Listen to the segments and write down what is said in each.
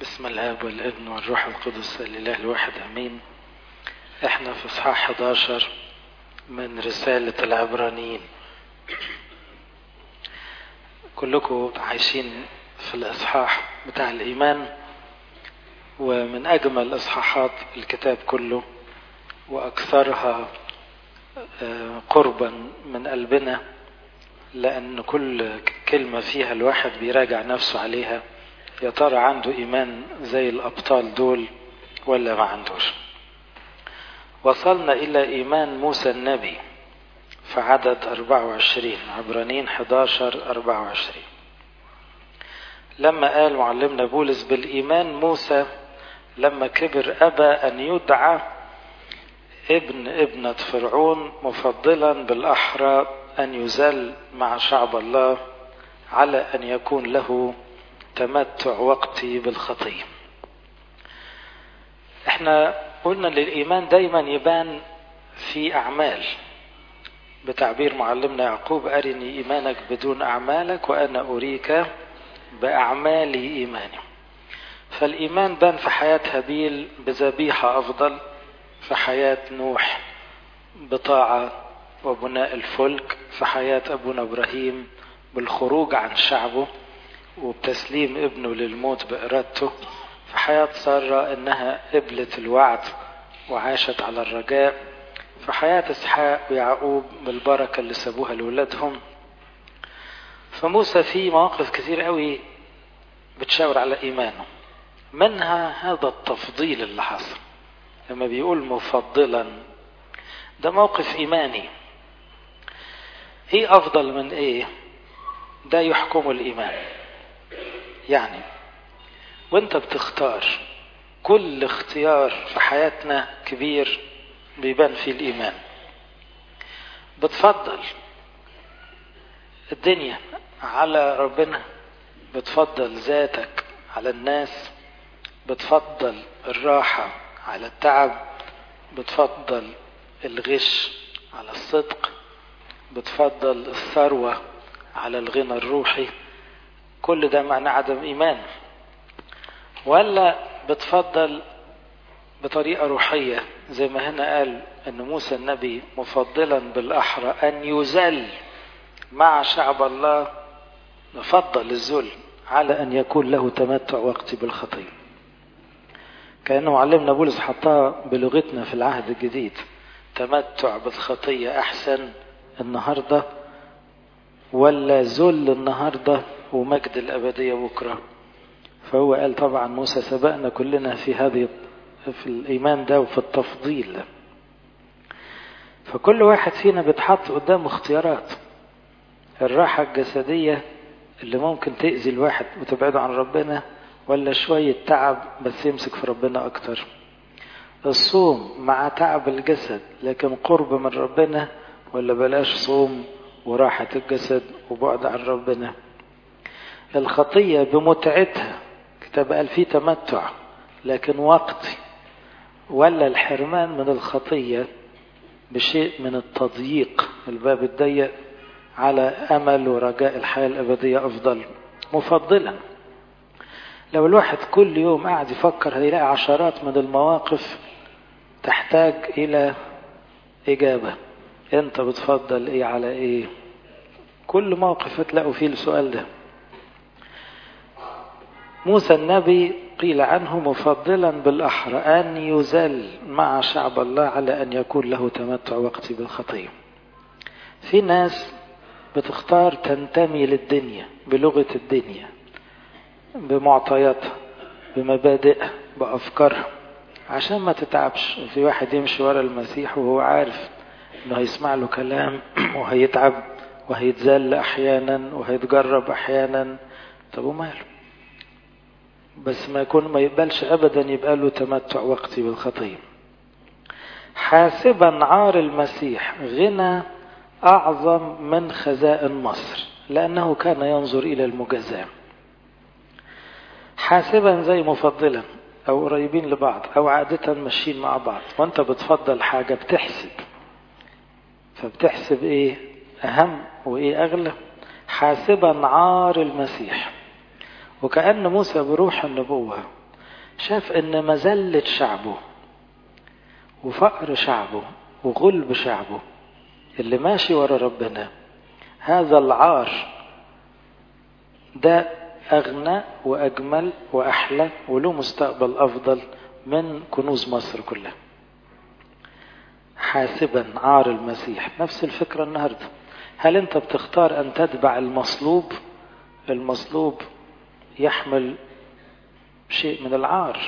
بسم الاب والابن والروح القدس الاله الواحد امين احنا في اصحاح 11 من رسالة العبرانيين كلكم عايشين في الاصحاح بتاع الايمان ومن اجمل اصحاحات الكتاب كله واكثرها قربا من قلبنا لان كل كلمة فيها الواحد بيراجع نفسه عليها يا ترى عنده ايمان زي الابطال دول ولا ما عندوش وصلنا الى ايمان موسى النبي في عدد 24 عبرانيين 11 24 لما قال معلمنا بولس بالايمان موسى لما كبر ابى ان يدعى ابن ابنة فرعون مفضلا بالاحرى ان يزل مع شعب الله على ان يكون له تمتع وقتي بالخطيه احنا قلنا للايمان دايما يبان في اعمال بتعبير معلمنا يعقوب ارني ايمانك بدون اعمالك وانا اريك باعمالي ايماني فالايمان بان في حياه هابيل بذبيحه افضل في حياه نوح بطاعه وبناء الفلك في حياه ابونا ابراهيم بالخروج عن شعبه وبتسليم ابنه للموت بإرادته في حياة سارة إنها قبلت الوعد وعاشت على الرجاء في حياة إسحاق ويعقوب بالبركة اللي سابوها لولادهم فموسى في مواقف كتير قوي بتشاور على إيمانه منها هذا التفضيل اللي حصل لما بيقول مفضلا ده موقف إيماني ايه أفضل من ايه ده يحكم الإيمان يعني وانت بتختار كل اختيار في حياتنا كبير بيبان فيه الإيمان بتفضل الدنيا على ربنا بتفضل ذاتك على الناس بتفضل الراحة على التعب بتفضل الغش على الصدق بتفضل الثروة على الغنى الروحي كل ده معناه عدم إيمان ولا بتفضل بطريقة روحية زي ما هنا قال أن موسى النبي مفضلا بالأحرى أن يزل مع شعب الله نفضل الذل على أن يكون له تمتع وقتي بالخطية كأنه معلمنا بولس حطها بلغتنا في العهد الجديد تمتع بالخطية أحسن النهاردة ولا ذل النهارده ومجد الأبدية بكرة فهو قال طبعا موسى سبقنا كلنا في هذه في الإيمان ده وفي التفضيل فكل واحد فينا بيتحط قدامه اختيارات الراحة الجسدية اللي ممكن تأذي الواحد وتبعده عن ربنا ولا شوية تعب بس يمسك في ربنا أكتر الصوم مع تعب الجسد لكن قرب من ربنا ولا بلاش صوم وراحة الجسد وبعد عن ربنا الخطية بمتعتها كتاب قال فيه تمتع لكن وقتي ولا الحرمان من الخطية بشيء من التضييق الباب الضيق على أمل ورجاء الحياة الأبدية أفضل مفضلا لو الواحد كل يوم قاعد يفكر هيلاقي عشرات من المواقف تحتاج إلى إجابة أنت بتفضل إيه على إيه كل موقف تلاقوا فيه السؤال ده موسى النبي قيل عنه مفضلا بالأحرى أن يزل مع شعب الله على أن يكون له تمتع وقتي بالخطية في ناس بتختار تنتمي للدنيا بلغة الدنيا بمعطياتها بمبادئها بأفكارها عشان ما تتعبش في واحد يمشي ورا المسيح وهو عارف انه هيسمع له كلام وهيتعب وهيتذل احيانا وهيتجرب احيانا طب وماله بس ما يكون ما يقبلش ابدا يبقى له تمتع وقتي بالخطيه حاسبا عار المسيح غنى اعظم من خزائن مصر لانه كان ينظر الى المجازاه حاسبا زي مفضلا او قريبين لبعض او عاده ماشيين مع بعض وانت بتفضل حاجه بتحسب فبتحسب ايه اهم وايه اغلى حاسبا عار المسيح وكأن موسى بروح النبوة شاف ان مذلة شعبه وفقر شعبه وغلب شعبه اللي ماشي ورا ربنا هذا العار ده أغنى وأجمل وأحلى وله مستقبل أفضل من كنوز مصر كلها حاسبا عار المسيح نفس الفكرة النهاردة هل أنت بتختار أن تتبع المصلوب المصلوب يحمل شيء من العار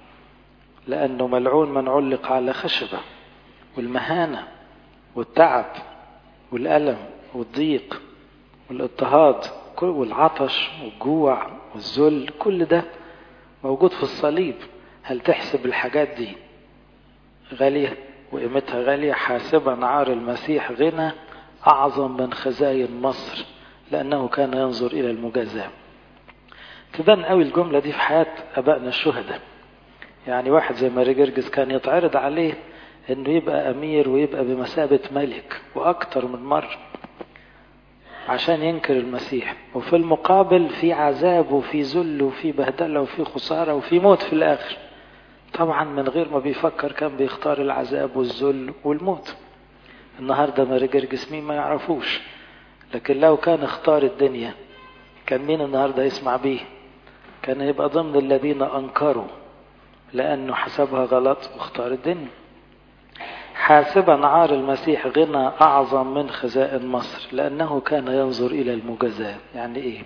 لأنه ملعون من علق على خشبة والمهانة والتعب والألم والضيق والاضطهاد والعطش والجوع والذل كل ده موجود في الصليب هل تحسب الحاجات دي غالية وقيمتها غالية حاسبا عار المسيح غنى أعظم من خزاين مصر لأنه كان ينظر إلى المجازاة تبان قوي الجملة دي في حياة أبائنا الشهداء يعني واحد زي ماري جرجس كان يتعرض عليه انه يبقى امير ويبقى بمثابة ملك واكتر من مرة عشان ينكر المسيح وفي المقابل في عذاب وفي ذل وفي بهدلة وفي خسارة وفي موت في الاخر طبعا من غير ما بيفكر كان بيختار العذاب والذل والموت النهارده ماري جرجس مين ما يعرفوش لكن لو كان اختار الدنيا كان مين النهارده يسمع بيه كان يبقى ضمن الذين انكروا لانه حسبها غلط واختار الدنيا حاسبا عار المسيح غنى أعظم من خزائن مصر لأنه كان ينظر إلى المجازاة يعني إيه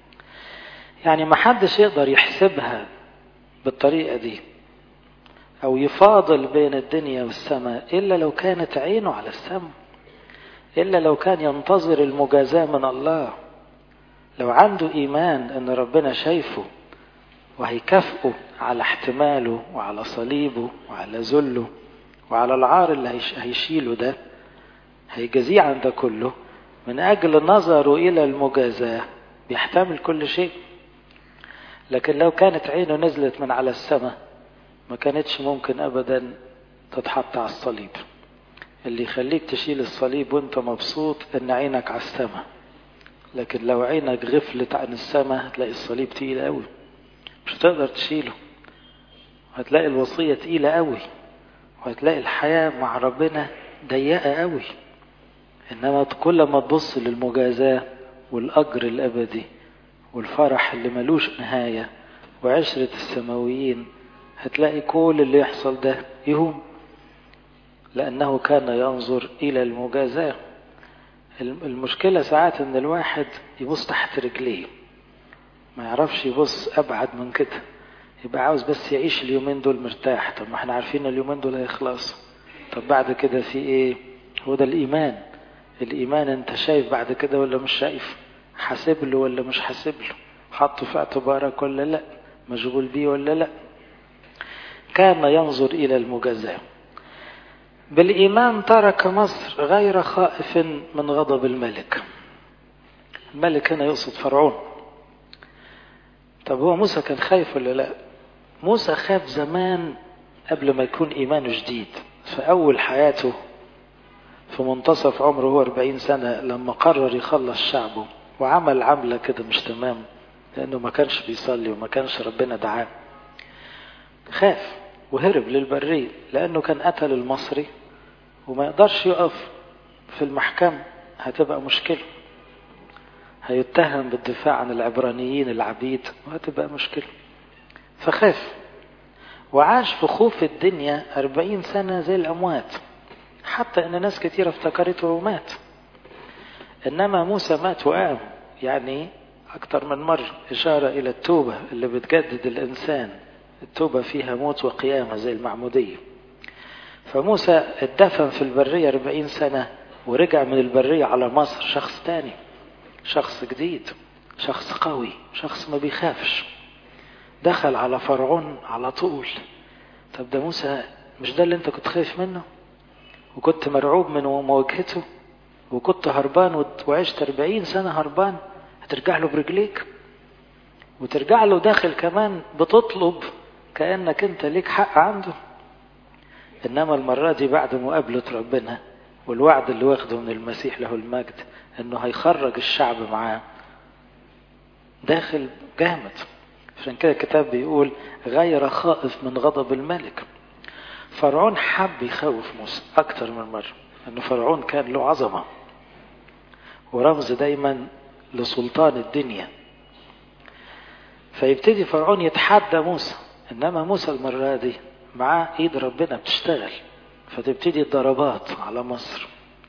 يعني ما حدش يقدر يحسبها بالطريقة دي أو يفاضل بين الدنيا والسماء إلا لو كانت عينه على السماء إلا لو كان ينتظر المجازاة من الله لو عنده إيمان أن ربنا شايفه وهيكافئه على احتماله وعلى صليبه وعلى ذله وعلى العار اللي هيشيله ده هيجازيه عن ده كله من أجل نظره إلى المجازاة بيحتمل كل شيء لكن لو كانت عينه نزلت من على السماء ما كانتش ممكن أبدا تتحط على الصليب اللي يخليك تشيل الصليب وانت مبسوط ان عينك على السماء لكن لو عينك غفلت عن السماء هتلاقي الصليب تقيل قوي مش هتقدر تشيله هتلاقي الوصية تقيلة قوي وهتلاقي الحياة مع ربنا ضيقة قوي إنما كل ما تبص للمجازاة والأجر الأبدي والفرح اللي ملوش نهاية وعشرة السماويين هتلاقي كل اللي يحصل ده يهون لأنه كان ينظر إلى المجازاة المشكلة ساعات إن الواحد يبص تحت رجليه ما يعرفش يبص أبعد من كده يبقى عاوز بس يعيش اليومين دول مرتاح طب ما احنا عارفين اليومين دول هيخلصوا طب بعد كده في ايه هو ده الايمان الايمان انت شايف بعد كده ولا مش شايف حاسب له ولا مش حاسب له حطه في اعتبارك ولا لا مشغول بيه ولا لا كان ينظر الى المجازاه بالايمان ترك مصر غير خائف من غضب الملك الملك هنا يقصد فرعون طب هو موسى كان خايف ولا لا موسى خاف زمان قبل ما يكون إيمانه جديد في أول حياته في منتصف عمره هو 40 سنة لما قرر يخلص شعبه وعمل عملة كده مش تمام لأنه ما كانش بيصلي وما كانش ربنا دعاه خاف وهرب للبرية لأنه كان قتل المصري وما يقدرش يقف في المحكمة هتبقى مشكلة هيتهم بالدفاع عن العبرانيين العبيد وهتبقى مشكلة فخاف وعاش في خوف الدنيا أربعين سنة زي الأموات حتى أن ناس كتير افتكرته ومات إنما موسى مات وقام يعني أكتر من مرة إشارة إلى التوبة اللي بتجدد الإنسان التوبة فيها موت وقيامة زي المعمودية فموسى اتدفن في البرية أربعين سنة ورجع من البرية على مصر شخص تاني شخص جديد شخص قوي شخص ما بيخافش دخل على فرعون على طول طب ده موسى مش ده اللي انت كنت خايف منه وكنت مرعوب من مواجهته وكنت هربان وعشت أربعين سنة هربان هترجع له برجليك وترجع له داخل كمان بتطلب كأنك انت ليك حق عنده انما المرة دي بعد مقابلة ربنا والوعد اللي واخده من المسيح له المجد انه هيخرج الشعب معاه داخل جامد عشان كده الكتاب بيقول غير خائف من غضب الملك فرعون حب يخوف موسى أكتر من مرة أن فرعون كان له عظمة ورمز دايما لسلطان الدنيا فيبتدي فرعون يتحدى موسى إنما موسى المرة دي معاه إيد ربنا بتشتغل فتبتدي الضربات على مصر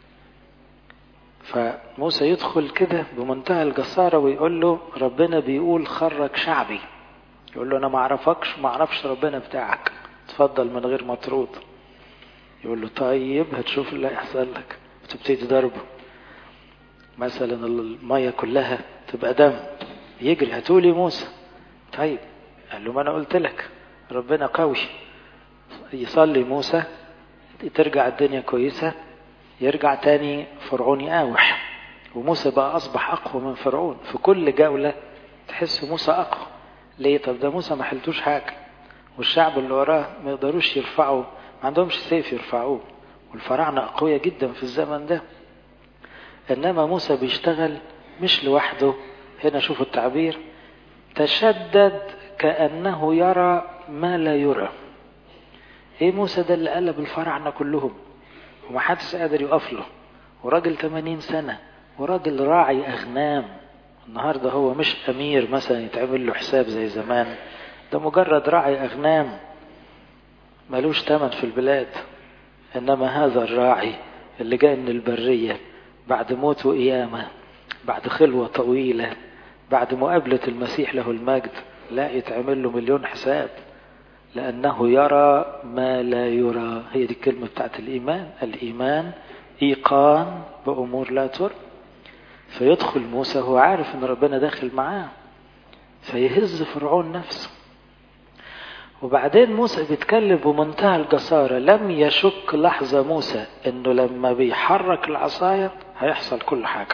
فموسى يدخل كده بمنتهى الجسارة ويقول له ربنا بيقول خرج شعبي يقول له أنا ما أعرفكش ما أعرفش ربنا بتاعك اتفضل من غير مطرود يقول له طيب هتشوف اللي هيحصل لك وتبتدي ضربه مثلا المية كلها تبقى دم يجري هتقولي موسى طيب قال له ما أنا قلت لك ربنا قوي يصلي موسى ترجع الدنيا كويسة يرجع تاني فرعون يقاوح وموسى بقى أصبح أقوى من فرعون في كل جولة تحس موسى أقوى ليه طب ده موسى ما حلتوش حاجة والشعب اللي وراه ما يقدروش يرفعوا ما عندهمش سيف يرفعوه والفراعنة أقوياء جدا في الزمن ده إنما موسى بيشتغل مش لوحده هنا شوفوا التعبير تشدد كأنه يرى ما لا يرى ايه موسى ده اللي قلب الفراعنة كلهم ومحدش قادر يقف له وراجل 80 سنة وراجل راعي أغنام النهاردة هو مش أمير مثلا يتعمل له حساب زي زمان ده مجرد راعي أغنام ملوش تمن في البلاد إنما هذا الراعي اللي جاي من البرية بعد موت وقيامة بعد خلوة طويلة بعد مقابلة المسيح له المجد لا يتعمل له مليون حساب لأنه يرى ما لا يرى هي دي الكلمة بتاعت الإيمان الإيمان إيقان بأمور لا ترى فيدخل موسى هو عارف ان ربنا داخل معاه فيهز فرعون نفسه وبعدين موسى بيتكلم بمنتهى الجسارة لم يشك لحظة موسى انه لما بيحرك العصاية هيحصل كل حاجة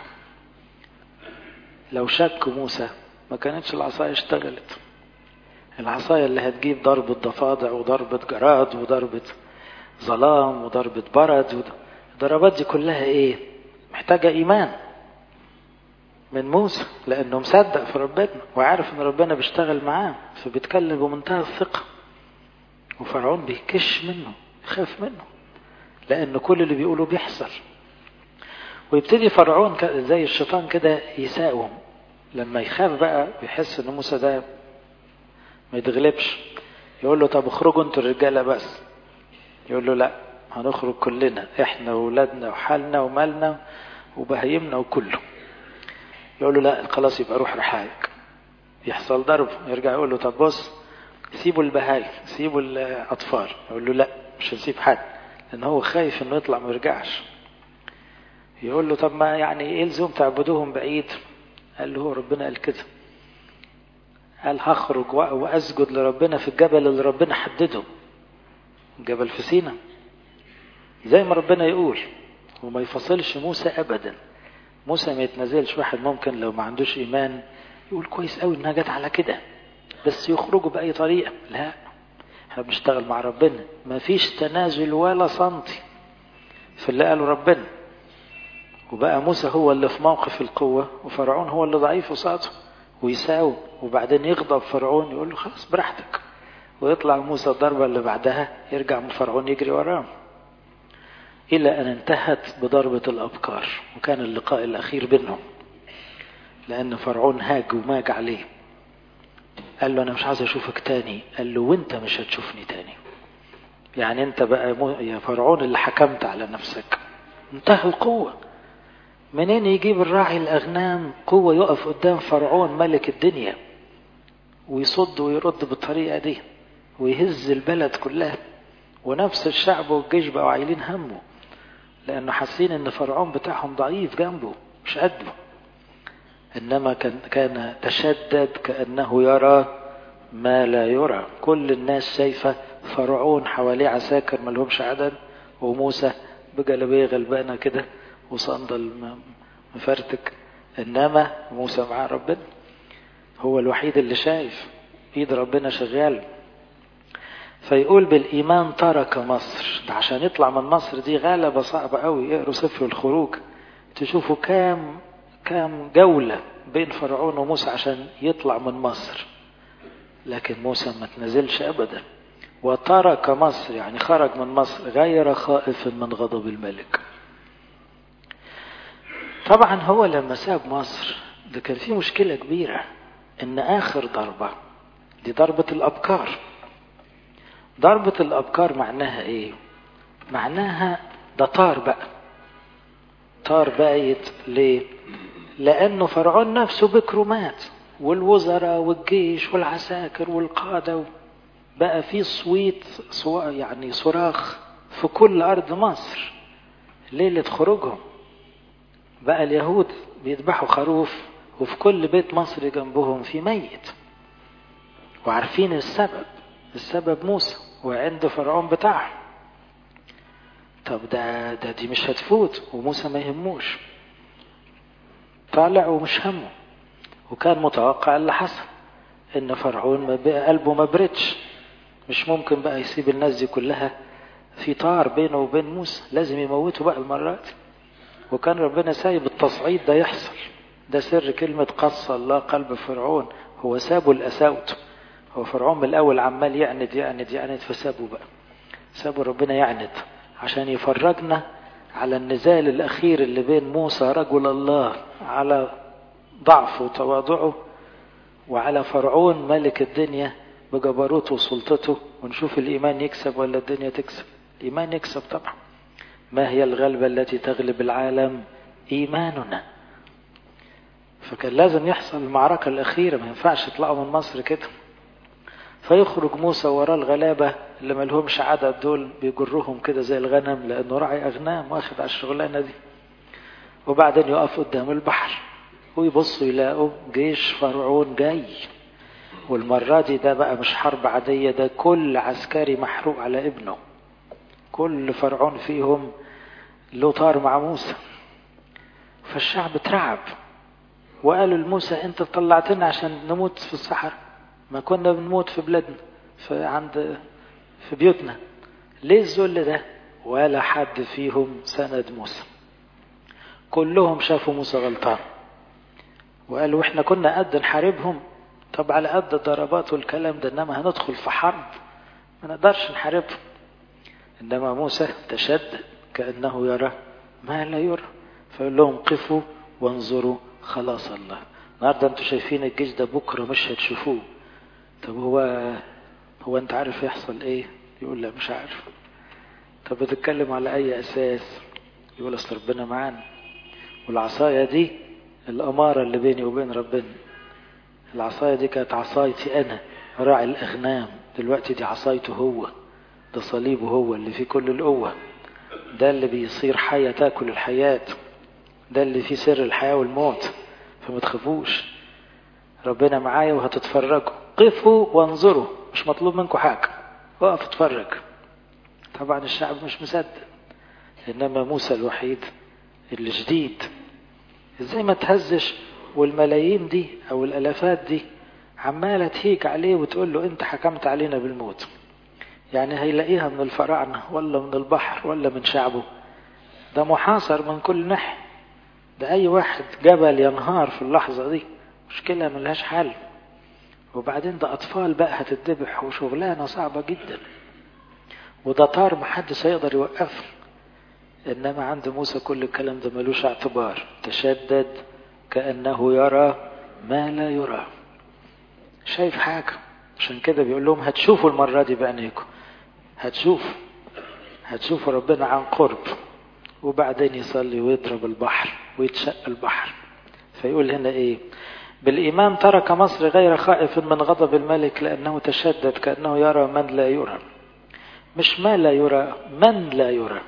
لو شك موسى ما كانتش العصاية اشتغلت العصاية اللي هتجيب ضربة ضفادع وضربة جراد وضربة ظلام وضربة برد الضربات دي كلها ايه محتاجة ايمان من موسى لانه مصدق في ربنا وعارف ان ربنا بيشتغل معاه فبيتكلم بمنتهى الثقة وفرعون بيكش منه يخاف منه لان كل اللي بيقوله بيحصل ويبتدي فرعون زي الشيطان كده يساوم لما يخاف بقى بيحس ان موسى ده ما يتغلبش يقول له طب اخرجوا انتوا الرجاله بس يقول له لا هنخرج كلنا احنا واولادنا وحالنا ومالنا وبهيمنا وكله يقول له لا خلاص يبقى روح رحايك يحصل ضرب يرجع يقول له طب بص سيبوا البهايم سيبوا الاطفال يقول له لا مش هنسيب حد لان هو خايف انه يطلع ما يرجعش يقول له طب ما يعني ايه لزوم تعبدوهم بعيد قال له هو ربنا قال كده قال هخرج واسجد لربنا في الجبل اللي ربنا حدده جبل في سينا زي ما ربنا يقول وما يفصلش موسى ابدا موسى ما يتنازلش واحد ممكن لو ما عندوش ايمان يقول كويس قوي انها جت على كده بس يخرجوا باي طريقه لا احنا بنشتغل مع ربنا ما فيش تنازل ولا سنتي في اللي قاله ربنا وبقى موسى هو اللي في موقف القوه وفرعون هو اللي ضعيف قصاده ويساوم وبعدين يغضب فرعون يقول له خلاص براحتك ويطلع موسى الضربة اللي بعدها يرجع من فرعون يجري وراه إلى أن انتهت بضربة الأبكار وكان اللقاء الأخير بينهم لأن فرعون هاج وماج عليه قال له أنا مش عايز أشوفك تاني قال له وأنت مش هتشوفني تاني يعني أنت بقى يا فرعون اللي حكمت على نفسك انتهى القوة منين يجيب الراعي الأغنام قوة يقف قدام فرعون ملك الدنيا ويصد ويرد بالطريقة دي ويهز البلد كلها ونفس الشعب والجيش بقوا عايلين همه لأنه حاسين إن فرعون بتاعهم ضعيف جنبه مش قده إنما كان كان تشدد كأنه يرى ما لا يرى كل الناس شايفة فرعون حواليه عساكر ملهمش عدد وموسى بجلبية غلبانة كده وصندل مفرتك إنما موسى معاه ربنا هو الوحيد اللي شايف ايد ربنا شغال فيقول بالإيمان ترك مصر ده عشان يطلع من مصر دي غلبة صعبة قوي اقروا سفر الخروج تشوفوا كام كام جولة بين فرعون وموسى عشان يطلع من مصر لكن موسى ما تنزلش أبدا وترك مصر يعني خرج من مصر غير خائف من غضب الملك طبعا هو لما ساب مصر ده كان في مشكلة كبيرة ان اخر ضربة دي ضربة الابكار ضربة الابكار معناها ايه معناها ده طار بقى طار بايت ليه لانه فرعون نفسه بكره مات والوزراء والجيش والعساكر والقادة بقى في صويت صو... يعني صراخ في كل أرض مصر ليلة خروجهم بقى اليهود بيذبحوا خروف وفي كل بيت مصري جنبهم في ميت وعارفين السبب السبب موسى وعند فرعون بتاعهم طب ده ده دي مش هتفوت وموسى ما يهموش طالع ومش همه وكان متوقع اللي حصل ان فرعون ما بقى قلبه ما بردش مش ممكن بقى يسيب الناس دي كلها في طار بينه وبين موسى لازم يموته بقى المرات وكان ربنا سايب التصعيد ده يحصل ده سر كلمة قص الله قلب فرعون هو سابه لأساوته هو فرعون من الأول عمال يعند يعند يعند فسابه بقى سابه ربنا يعند عشان يفرجنا على النزال الأخير اللي بين موسى رجل الله على ضعفه وتواضعه وعلى فرعون ملك الدنيا بجبروته وسلطته ونشوف الإيمان يكسب ولا الدنيا تكسب الإيمان يكسب طبعا ما هي الغلبة التي تغلب العالم إيماننا فكان لازم يحصل المعركة الأخيرة ما ينفعش يطلعوا من مصر كده فيخرج موسى وراه الغلابة اللي ما لهمش عدد دول بيجرهم كده زي الغنم لأنه راعي أغنام واخد على الشغلانة دي وبعدين يقف قدام البحر ويبصوا يلاقوا جيش فرعون جاي والمرة دي ده بقى مش حرب عادية ده كل عسكري محروق على ابنه كل فرعون فيهم له طار مع موسى فالشعب اترعب وقالوا لموسى انت طلعتنا عشان نموت في الصحراء ما كنا بنموت في بلادنا في عند في بيوتنا ليه الذل ده ولا حد فيهم سند موسى كلهم شافوا موسى غلطان وقالوا احنا كنا قد نحاربهم طب على قد الضربات والكلام ده انما هندخل في حرب ما نقدرش نحاربهم انما موسى تشدد كانه يرى ما لا يرى فيقول لهم قفوا وانظروا خلاص الله النهارده انتوا شايفين الجيش ده بكره مش هتشوفوه طب هو هو انت عارف يحصل ايه يقول لا مش عارف طب بتتكلم على اي اساس يقول اصل ربنا معانا والعصايه دي الاماره اللي بيني وبين ربنا العصايه دي كانت عصايتي انا راعي الاغنام دلوقتي دي عصايته هو ده صليبه هو اللي فيه كل القوه ده اللي بيصير حية تاكل الحياة ده اللي فيه سر الحياة والموت فما تخافوش ربنا معايا وهتتفرجوا قفوا وانظروا مش مطلوب منكم حاجة وقف اتفرج طبعا الشعب مش مصدق انما موسى الوحيد اللي جديد ازاي ما تهزش والملايين دي او الالافات دي عمالة تهيج عليه وتقول له انت حكمت علينا بالموت يعني هيلاقيها من الفراعنة ولا من البحر ولا من شعبه ده محاصر من كل ناحية ده أي واحد جبل ينهار في اللحظة دي مشكلة ملهاش حل وبعدين ده أطفال بقى هتتذبح وشغلانة صعبة جدا وده طار محدش هيقدر يوقفه إنما عند موسى كل الكلام ده ملوش اعتبار تشدد كأنه يرى ما لا يرى شايف حاجة عشان كده بيقول لهم هتشوفوا المرة دي بعينيكم هتشوفوا هتشوفوا ربنا عن قرب وبعدين يصلي ويضرب البحر ويتشق البحر فيقول هنا ايه بالإيمان ترك مصر غير خائف من غضب الملك لأنه تشدد كأنه يرى من لا يرى مش ما لا يرى من لا يرى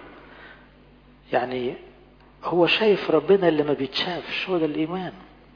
يعني هو شايف ربنا اللي ما بيتشافش هو ده الإيمان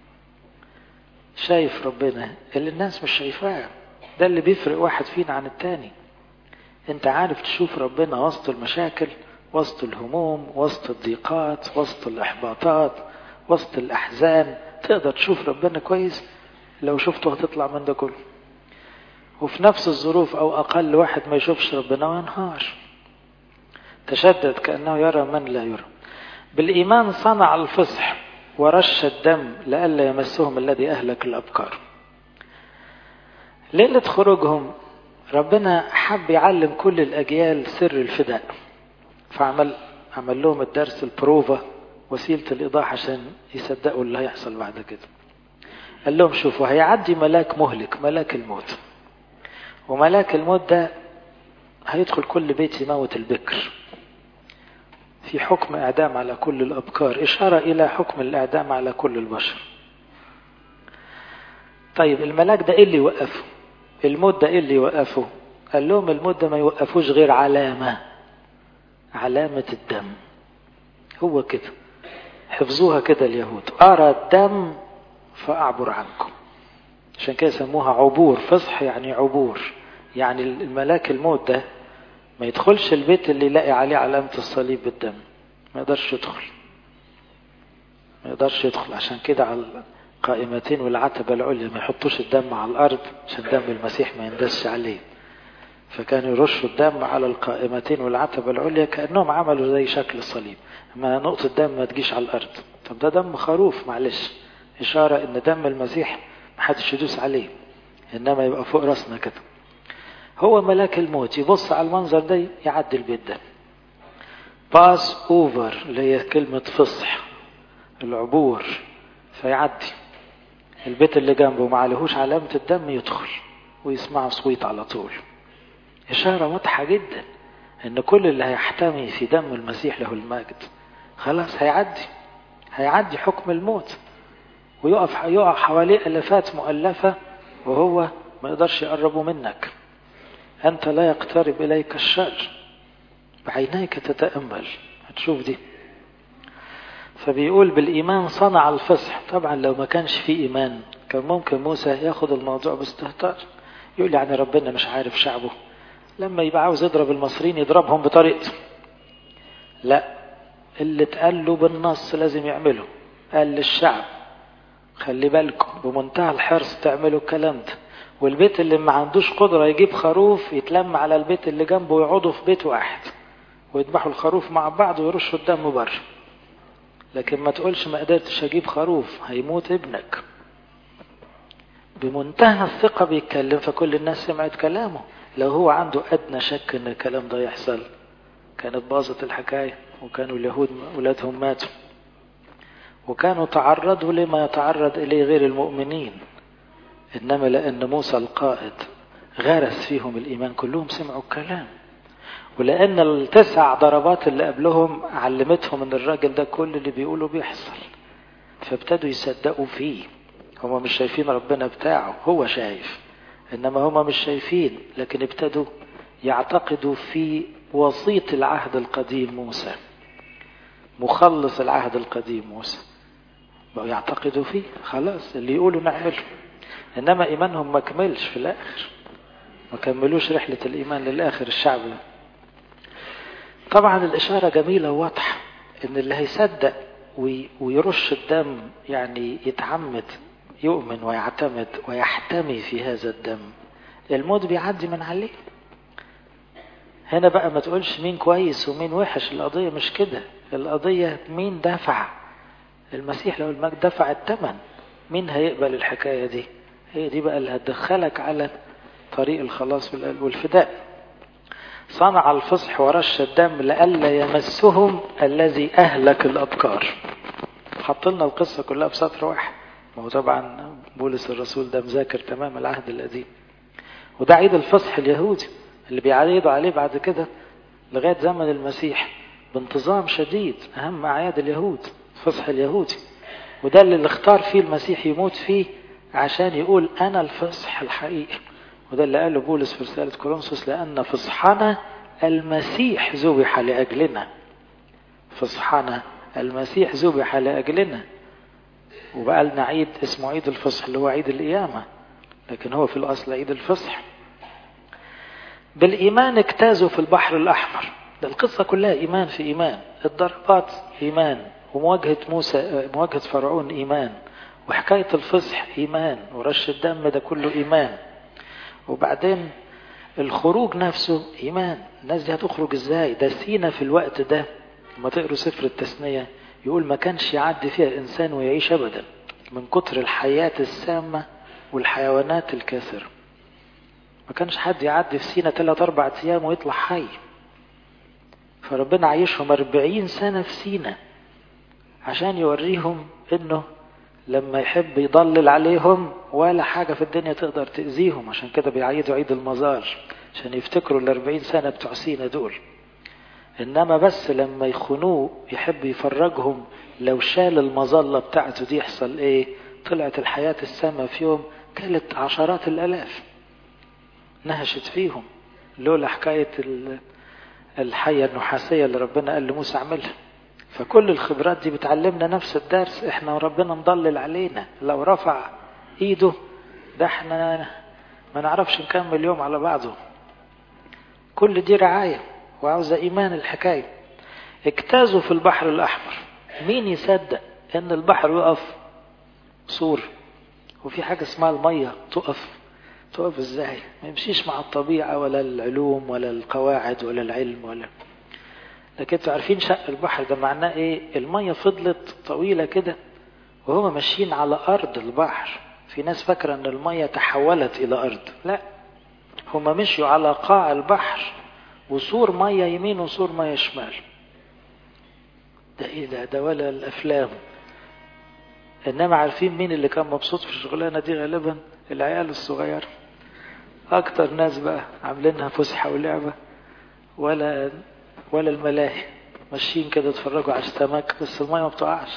شايف ربنا اللي الناس مش شايفاه ده اللي بيفرق واحد فينا عن التاني انت عارف تشوف ربنا وسط المشاكل وسط الهموم وسط الضيقات وسط الإحباطات وسط الأحزان تقدر تشوف ربنا كويس لو شفته هتطلع من ده كله وفي نفس الظروف أو أقل واحد ما يشوفش ربنا وينهار تشدد كأنه يرى من لا يرى بالإيمان صنع الفصح ورش الدم لئلا يمسهم الذي أهلك الأبكار ليلة خروجهم ربنا حب يعلم كل الأجيال سر الفداء فعمل عمل لهم الدرس البروفا وسيلة الإيضاح عشان يصدقوا اللي هيحصل بعد كده قال لهم شوفوا هيعدي ملاك مهلك ملاك الموت وملاك الموت ده هيدخل كل بيت يموت البكر في حكم إعدام على كل الأبكار إشارة إلى حكم الإعدام على كل البشر طيب الملاك ده إيه اللي يوقفه الموت ده إيه اللي يوقفه قال لهم الموت ده ما يوقفوش غير علامة علامة الدم هو كده حفظوها كده اليهود أرى الدم فأعبر عنكم عشان كده سموها عبور فصح يعني عبور يعني الملاك الموت ده ما يدخلش البيت اللي يلاقي عليه علامة الصليب بالدم ما يقدرش يدخل ما يقدرش يدخل عشان كده على القائمتين والعتبة العليا ما يحطوش الدم على الأرض عشان دم المسيح ما يندسش عليه فكانوا يرشوا الدم على القائمتين والعتبة العليا كأنهم عملوا زي شكل الصليب ما نقطة دم ما تجيش على الأرض طب ده دم خروف معلش إشارة إن دم المسيح محدش يدوس عليه إنما يبقى فوق راسنا كده هو ملاك الموت يبص على المنظر ده يعدي البيت ده باس اوفر اللي هي كلمة فصح العبور فيعدي البيت اللي جنبه ما عليهوش علامة الدم يدخل ويسمع صويت على طول إشارة واضحة جدا إن كل اللي هيحتمي في دم المسيح له المجد خلاص هيعدي هيعدي حكم الموت ويقف يقع حواليه ألفات مؤلفة وهو ما يقدرش يقربوا منك أنت لا يقترب إليك الشر بعينيك تتأمل هتشوف دي فبيقول بالإيمان صنع الفصح طبعا لو ما كانش في إيمان كان ممكن موسى ياخد الموضوع باستهتار يقول يعني ربنا مش عارف شعبه لما يبقى عاوز يضرب المصريين يضربهم بطريقته لا اللي اتقال له بالنص لازم يعمله قال للشعب خلي بالكم بمنتهى الحرص تعملوا الكلام ده والبيت اللي ما عندوش قدرة يجيب خروف يتلم على البيت اللي جنبه ويقعدوا في بيت واحد ويذبحوا الخروف مع بعض ويرشوا الدم بره لكن ما تقولش ما قدرتش اجيب خروف هيموت ابنك بمنتهى الثقة بيتكلم فكل الناس سمعت كلامه لو هو عنده أدنى شك إن الكلام ده يحصل كانت باظت الحكاية وكانوا اليهود أولادهم ماتوا وكانوا تعرضوا لما يتعرض إليه غير المؤمنين إنما لأن موسى القائد غرس فيهم الإيمان كلهم سمعوا الكلام ولأن التسع ضربات اللي قبلهم علمتهم إن الراجل ده كل اللي بيقوله بيحصل فابتدوا يصدقوا فيه هما مش شايفين ربنا بتاعه هو شايف إنما هما مش شايفين لكن ابتدوا يعتقدوا في وسيط العهد القديم موسى مخلص العهد القديم موسى بقوا يعتقدوا فيه خلاص اللي يقولوا نعمله إنما إيمانهم ما كملش في الآخر ما كملوش رحلة الإيمان للآخر الشعب طبعا الإشارة جميلة وواضحة إن اللي هيصدق ويرش الدم يعني يتعمد يؤمن ويعتمد ويحتمي في هذا الدم الموت بيعدي من عليه هنا بقى ما تقولش مين كويس ومين وحش القضية مش كده القضية مين دفع المسيح لو المجد دفع الثمن مين هيقبل الحكاية دي هي دي بقى اللي هتدخلك على طريق الخلاص والفداء صنع الفصح ورش الدم لئلا يمسهم الذي أهلك الأبكار حط لنا القصة كلها في سطر واحد ما هو طبعا بولس الرسول ده مذاكر تمام العهد القديم وده عيد الفصح اليهودي اللي بيعيدوا عليه بعد كده لغاية زمن المسيح بانتظام شديد أهم أعياد اليهود الفصح اليهودي وده اللي اختار فيه المسيح يموت فيه عشان يقول أنا الفصح الحقيقي وده اللي قاله بولس في رسالة كورنثوس لأن فصحنا المسيح ذبح لأجلنا فصحنا المسيح ذبح لأجلنا وبقى لنا عيد اسمه عيد الفصح اللي هو عيد القيامة لكن هو في الأصل عيد الفصح بالإيمان اجتازوا في البحر الأحمر ده القصة كلها إيمان في إيمان الضربات إيمان ومواجهة موسى مواجهة فرعون إيمان وحكاية الفصح إيمان ورش الدم ده كله إيمان وبعدين الخروج نفسه إيمان الناس دي هتخرج إزاي ده سينا في الوقت ده لما تقروا سفر التثنية يقول ما كانش يعدي فيها إنسان ويعيش أبدا من كتر الحياة السامة والحيوانات الكاثرة ما كانش حد يعدي في سينا ثلاث أربع أيام ويطلع حي فربنا عايشهم أربعين سنة في سينا عشان يوريهم إنه لما يحب يضلل عليهم ولا حاجة في الدنيا تقدر تأذيهم عشان كده بيعيدوا عيد المزار عشان يفتكروا الأربعين سنة بتوع سينا دول إنما بس لما يخونوه يحب يفرجهم لو شال المظلة بتاعته دي يحصل إيه طلعت الحياة السامة في يوم كلت عشرات الآلاف نهشت فيهم لولا حكاية الحية النحاسية اللي ربنا قال لموسى اعملها فكل الخبرات دي بتعلمنا نفس الدرس احنا وربنا مضلل علينا لو رفع ايده ده احنا ما نعرفش نكمل اليوم على بعضه كل دي رعاية وعاوزة ايمان الحكاية اجتازوا في البحر الاحمر مين يصدق ان البحر يقف سور وفي حاجة اسمها المية تقف تقف ازاي ما يمشيش مع الطبيعة ولا العلوم ولا القواعد ولا العلم ولا لكن انتوا عارفين شق البحر ده معناه ايه المية فضلت طويلة كده وهما ماشيين على ارض البحر في ناس فاكرة ان المية تحولت الى ارض لا هما مشيوا على قاع البحر وسور مية يمين وسور مية شمال ده ايه ده ده ولا الافلام انما عارفين مين اللي كان مبسوط في الشغلانه دي غالبا العيال الصغير اكتر ناس بقى عاملينها فسحه ولعبه ولا ولا الملاهي ماشيين كده يتفرجوا على السمك بس الميه ما بتقعش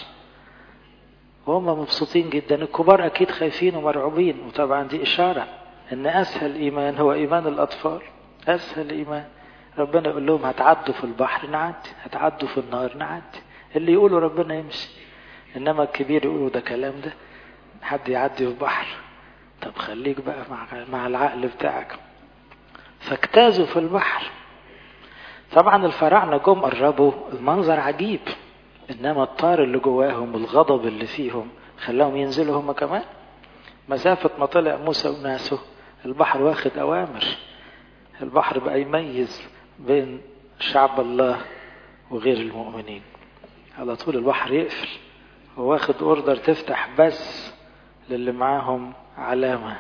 وهم مبسوطين جدا الكبار اكيد خايفين ومرعوبين وطبعا دي اشاره ان اسهل ايمان هو ايمان الاطفال اسهل ايمان ربنا يقول لهم هتعدوا في البحر نعدي هتعدوا في النار نعدي اللي يقولوا ربنا يمشي انما الكبير يقولوا ده كلام ده حد يعدي في بحر طب خليك بقى مع مع العقل بتاعك فاجتازوا في البحر طبعا الفراعنة جم قربوا المنظر عجيب انما الطار اللي جواهم الغضب اللي فيهم خلاهم ينزلوا هم كمان مسافة ما طلع موسى وناسه البحر واخد اوامر البحر بقى يميز بين شعب الله وغير المؤمنين على طول البحر يقفل واخد اوردر تفتح بس للي معاهم علامة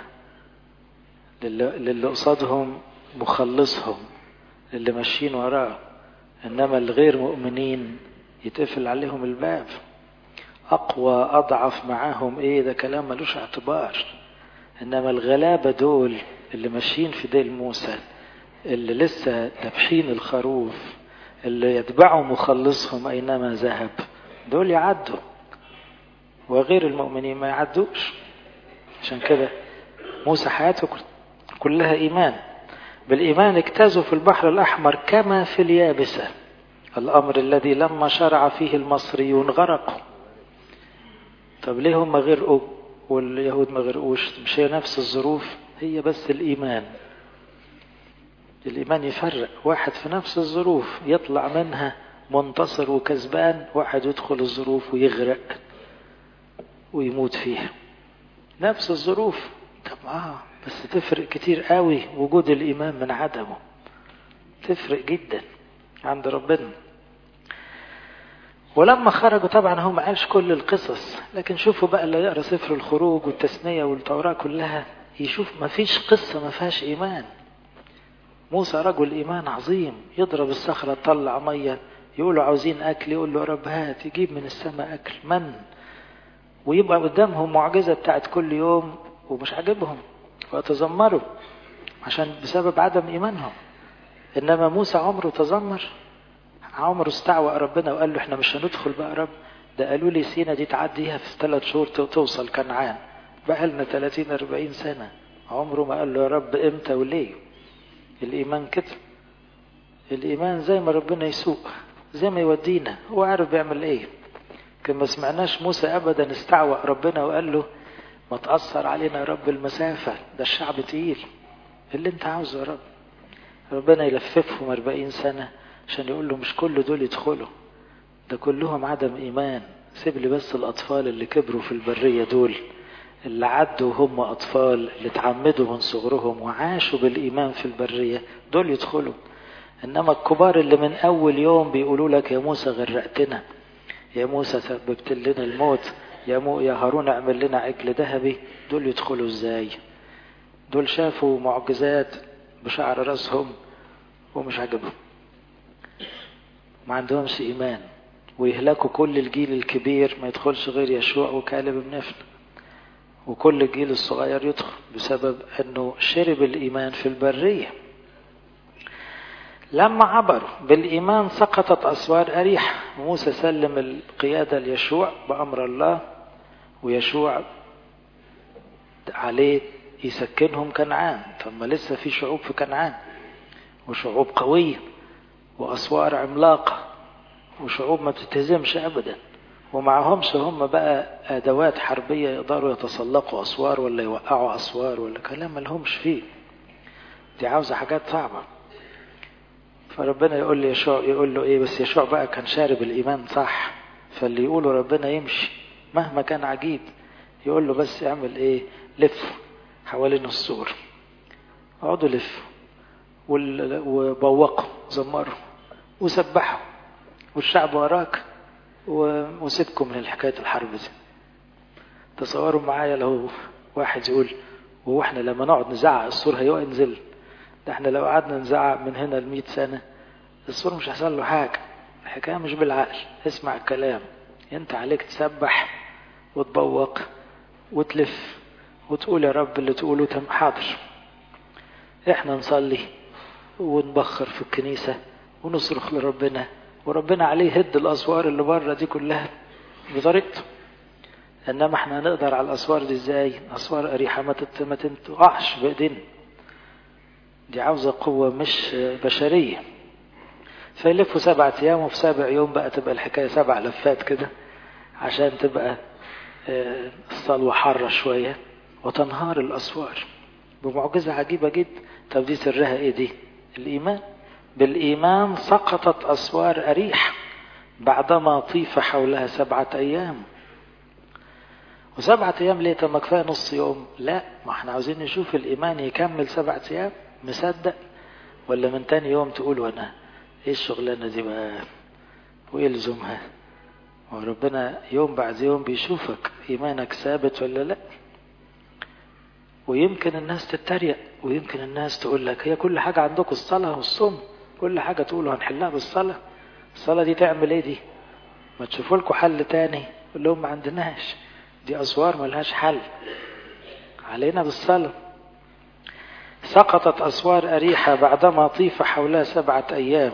للي قصادهم مخلصهم اللي ماشيين وراه انما الغير مؤمنين يتقفل عليهم الباب اقوى اضعف معاهم ايه ده كلام ملوش اعتبار انما الغلابة دول اللي ماشيين في ديل موسى اللي لسه ذبحين الخروف اللي يتبعوا مخلصهم اينما ذهب دول يعدوا وغير المؤمنين ما يعدوش عشان كده موسى حياته كلها إيمان بالإيمان اجتازوا في البحر الأحمر كما في اليابسة الأمر الذي لما شرع فيه المصريون غرقوا طب ليه هم غرقوا واليهود ما غرقوش مش هي نفس الظروف هي بس الإيمان الإيمان يفرق واحد في نفس الظروف يطلع منها منتصر وكسبان واحد يدخل الظروف ويغرق ويموت فيها نفس الظروف طب اه بس تفرق كتير قوي وجود الإيمان من عدمه تفرق جدا عند ربنا ولما خرجوا طبعا هو ما قالش كل القصص لكن شوفوا بقى اللي يقرا سفر الخروج والتثنية والتوراة كلها يشوف ما فيش قصة ما فيهاش إيمان موسى رجل إيمان عظيم يضرب الصخرة تطلع مية يقولوا عاوزين أكل يقول له رب هات يجيب من السماء أكل من ويبقى قدامهم معجزة بتاعت كل يوم ومش عاجبهم ويتذمروا عشان بسبب عدم إيمانهم إنما موسى عمره تذمر عمره استعوى ربنا وقال له احنا مش هندخل بقى رب ده قالوا لي سينا دي تعديها في ثلاث شهور توصل كنعان بقى لنا 30 40 سنة عمره ما قال له يا رب امتى وليه الإيمان كده الإيمان زي ما ربنا يسوق زي ما يودينا هو عارف بيعمل ايه كان ما سمعناش موسى ابدا استعوى ربنا وقال له ما تأثر علينا يا رب المسافة ده الشعب تقيل اللي انت عاوزه يا رب ربنا يلففهم 40 سنة عشان يقول له مش كل دول يدخلوا ده كلهم عدم إيمان سيب لي بس الأطفال اللي كبروا في البرية دول اللي عدوا هم أطفال اللي اتعمدوا من صغرهم وعاشوا بالإيمان في البرية دول يدخلوا إنما الكبار اللي من أول يوم بيقولوا لك يا موسى غرقتنا يا موسى سببت لنا الموت يا مو يا هارون اعمل لنا عجل ذهبي دول يدخلوا ازاي دول شافوا معجزات بشعر راسهم ومش عاجبهم ما عندهمش إيمان ويهلكوا كل الجيل الكبير ما يدخلش غير يشوع وكالب بن نفل وكل الجيل الصغير يدخل بسبب أنه شرب الإيمان في البرية لما عبروا بالإيمان سقطت أسوار أريحة موسى سلم القيادة ليشوع بأمر الله ويشوع عليه يسكنهم كنعان ثم لسه في شعوب في كنعان وشعوب قوية وأسوار عملاقة وشعوب ما بتتهزمش أبدا ومعهمش هم بقى أدوات حربية يقدروا يتسلقوا أسوار ولا يوقعوا أسوار ولا كلام ما لهمش فيه دي عاوزة حاجات صعبة فربنا يقول لي يشوع يقول له ايه بس يشوع بقى كان شارب الايمان صح فاللي يقوله ربنا يمشي مهما كان عجيب يقول له بس اعمل ايه لف حوالين السور اقعدوا لف وبوقوا زمروا وسبحوا والشعب وراك وسيبكم من حكاية الحرب دي تصوروا معايا لو واحد يقول وهو احنا لما نقعد نزعق السور هينزل ده احنا لو قعدنا نزعق من هنا ل سنة السور مش هيحصل له حاجة الحكاية مش بالعقل اسمع الكلام انت عليك تسبح وتبوق وتلف وتقول يا رب اللي تقوله تم حاضر احنا نصلي ونبخر في الكنيسة ونصرخ لربنا وربنا عليه يهد الأسوار اللي بره دي كلها بطريقته إنما احنا هنقدر على الأسوار دي ازاي أسوار أريحة ما تقعش بإيدينا دي عاوزة قوة مش بشرية فيلفوا سبعة أيام وفي سابع يوم بقى تبقى الحكاية سبع لفات كده عشان تبقى الصلوة حارة شوية وتنهار الأسوار بمعجزة عجيبة جدا طب دي سرها ايه دي الإيمان بالإيمان سقطت أسوار أريح بعدما طيف حولها سبعة أيام وسبعة أيام ليه طب ما كفاية نص يوم لا ما احنا عاوزين نشوف الإيمان يكمل سبعة أيام مصدق ولا من تاني يوم تقول وانا ايه الشغلانة دي بقى ويلزمها وربنا يوم بعد يوم بيشوفك إيمانك ثابت ولا لا ويمكن الناس تتريق ويمكن الناس تقول لك هي كل حاجة عندكم الصلاة والصوم كل حاجة تقولوا هنحلها بالصلاة الصلاة دي تعمل ايه دي ما تشوفوا لكم حل تاني يقول لهم ما عندناش دي أسوار ملهاش حل علينا بالصلاة سقطت أسوار أريحة بعدما طيف حولها سبعة أيام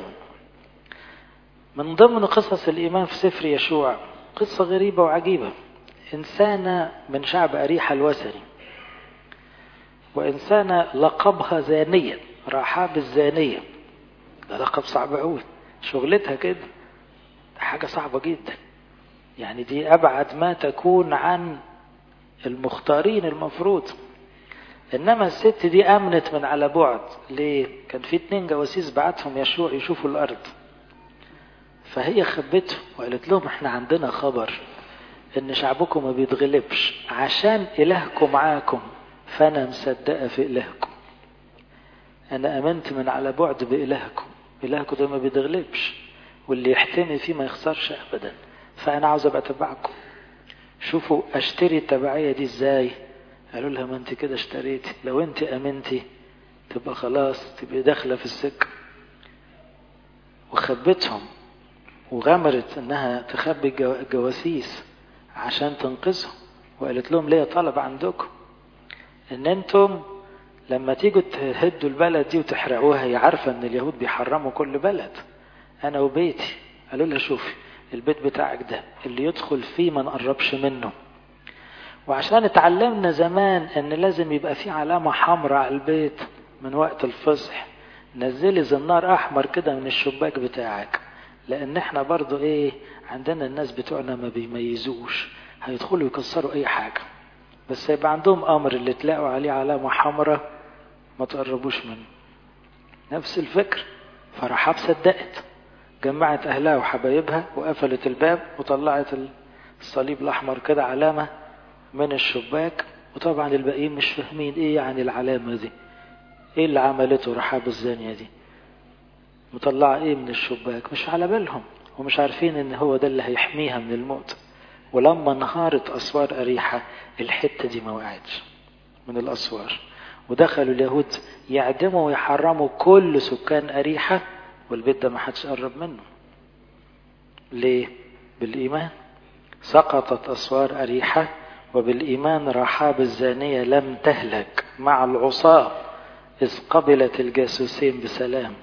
من ضمن قصص الإيمان في سفر يشوع قصة غريبة وعجيبة إنسانة من شعب أريحة الوثني وإنسانة لقبها زانية رحاب الزانية ده لقب صعب قوي شغلتها كده ده حاجة صعبة جدا يعني دي أبعد ما تكون عن المختارين المفروض إنما الست دي أمنت من على بعد ليه؟ كان في اتنين جواسيس بعتهم يشوع يشوفوا الأرض فهي خبته وقالت لهم احنا عندنا خبر ان شعبكم ما بيتغلبش عشان إلهكم معاكم فأنا مصدقة في إلهكم أنا أمنت من على بعد بإلهكم إلهكم ده ما بيتغلبش واللي يحتمي فيه ما يخسرش أبدا فأنا عاوز أبقى تبعكم شوفوا أشتري التبعية دي إزاي قالوا لها ما أنت كده اشتريتي لو أنت أمنتي تبقى خلاص تبقى داخلة في السكة وخبتهم وغمرت انها تخبي الجواسيس عشان تنقذهم وقالت لهم ليه طلب عندكم ان انتم لما تيجوا تهدوا البلد دي وتحرقوها هي عارفة ان اليهود بيحرموا كل بلد انا وبيتي قالوا لها شوفي البيت بتاعك ده اللي يدخل فيه ما نقربش منه وعشان اتعلمنا زمان ان لازم يبقى في علامة حمراء على البيت من وقت الفصح نزلي زنار احمر كده من الشباك بتاعك لان احنا برضو ايه عندنا الناس بتوعنا ما بيميزوش هيدخلوا يكسروا اي حاجة بس يبقى عندهم امر اللي تلاقوا عليه علامة حمراء ما تقربوش منه نفس الفكر فرحاب صدقت جمعت اهلها وحبايبها وقفلت الباب وطلعت الصليب الاحمر كده علامة من الشباك وطبعا الباقيين مش فاهمين ايه يعني العلامة دي ايه اللي عملته رحاب الزانية دي مطلعة ايه من الشباك مش على بالهم ومش عارفين ان هو ده اللي هيحميها من الموت ولما انهارت اسوار اريحة الحتة دي ما وقعتش من الاسوار ودخلوا اليهود يعدموا ويحرموا كل سكان أريحة والبيت ده ما حدش قرب منه ليه بالإيمان سقطت أسوار أريحة وبالإيمان رحاب الزانية لم تهلك مع العصاة إذ قبلت الجاسوسين بسلام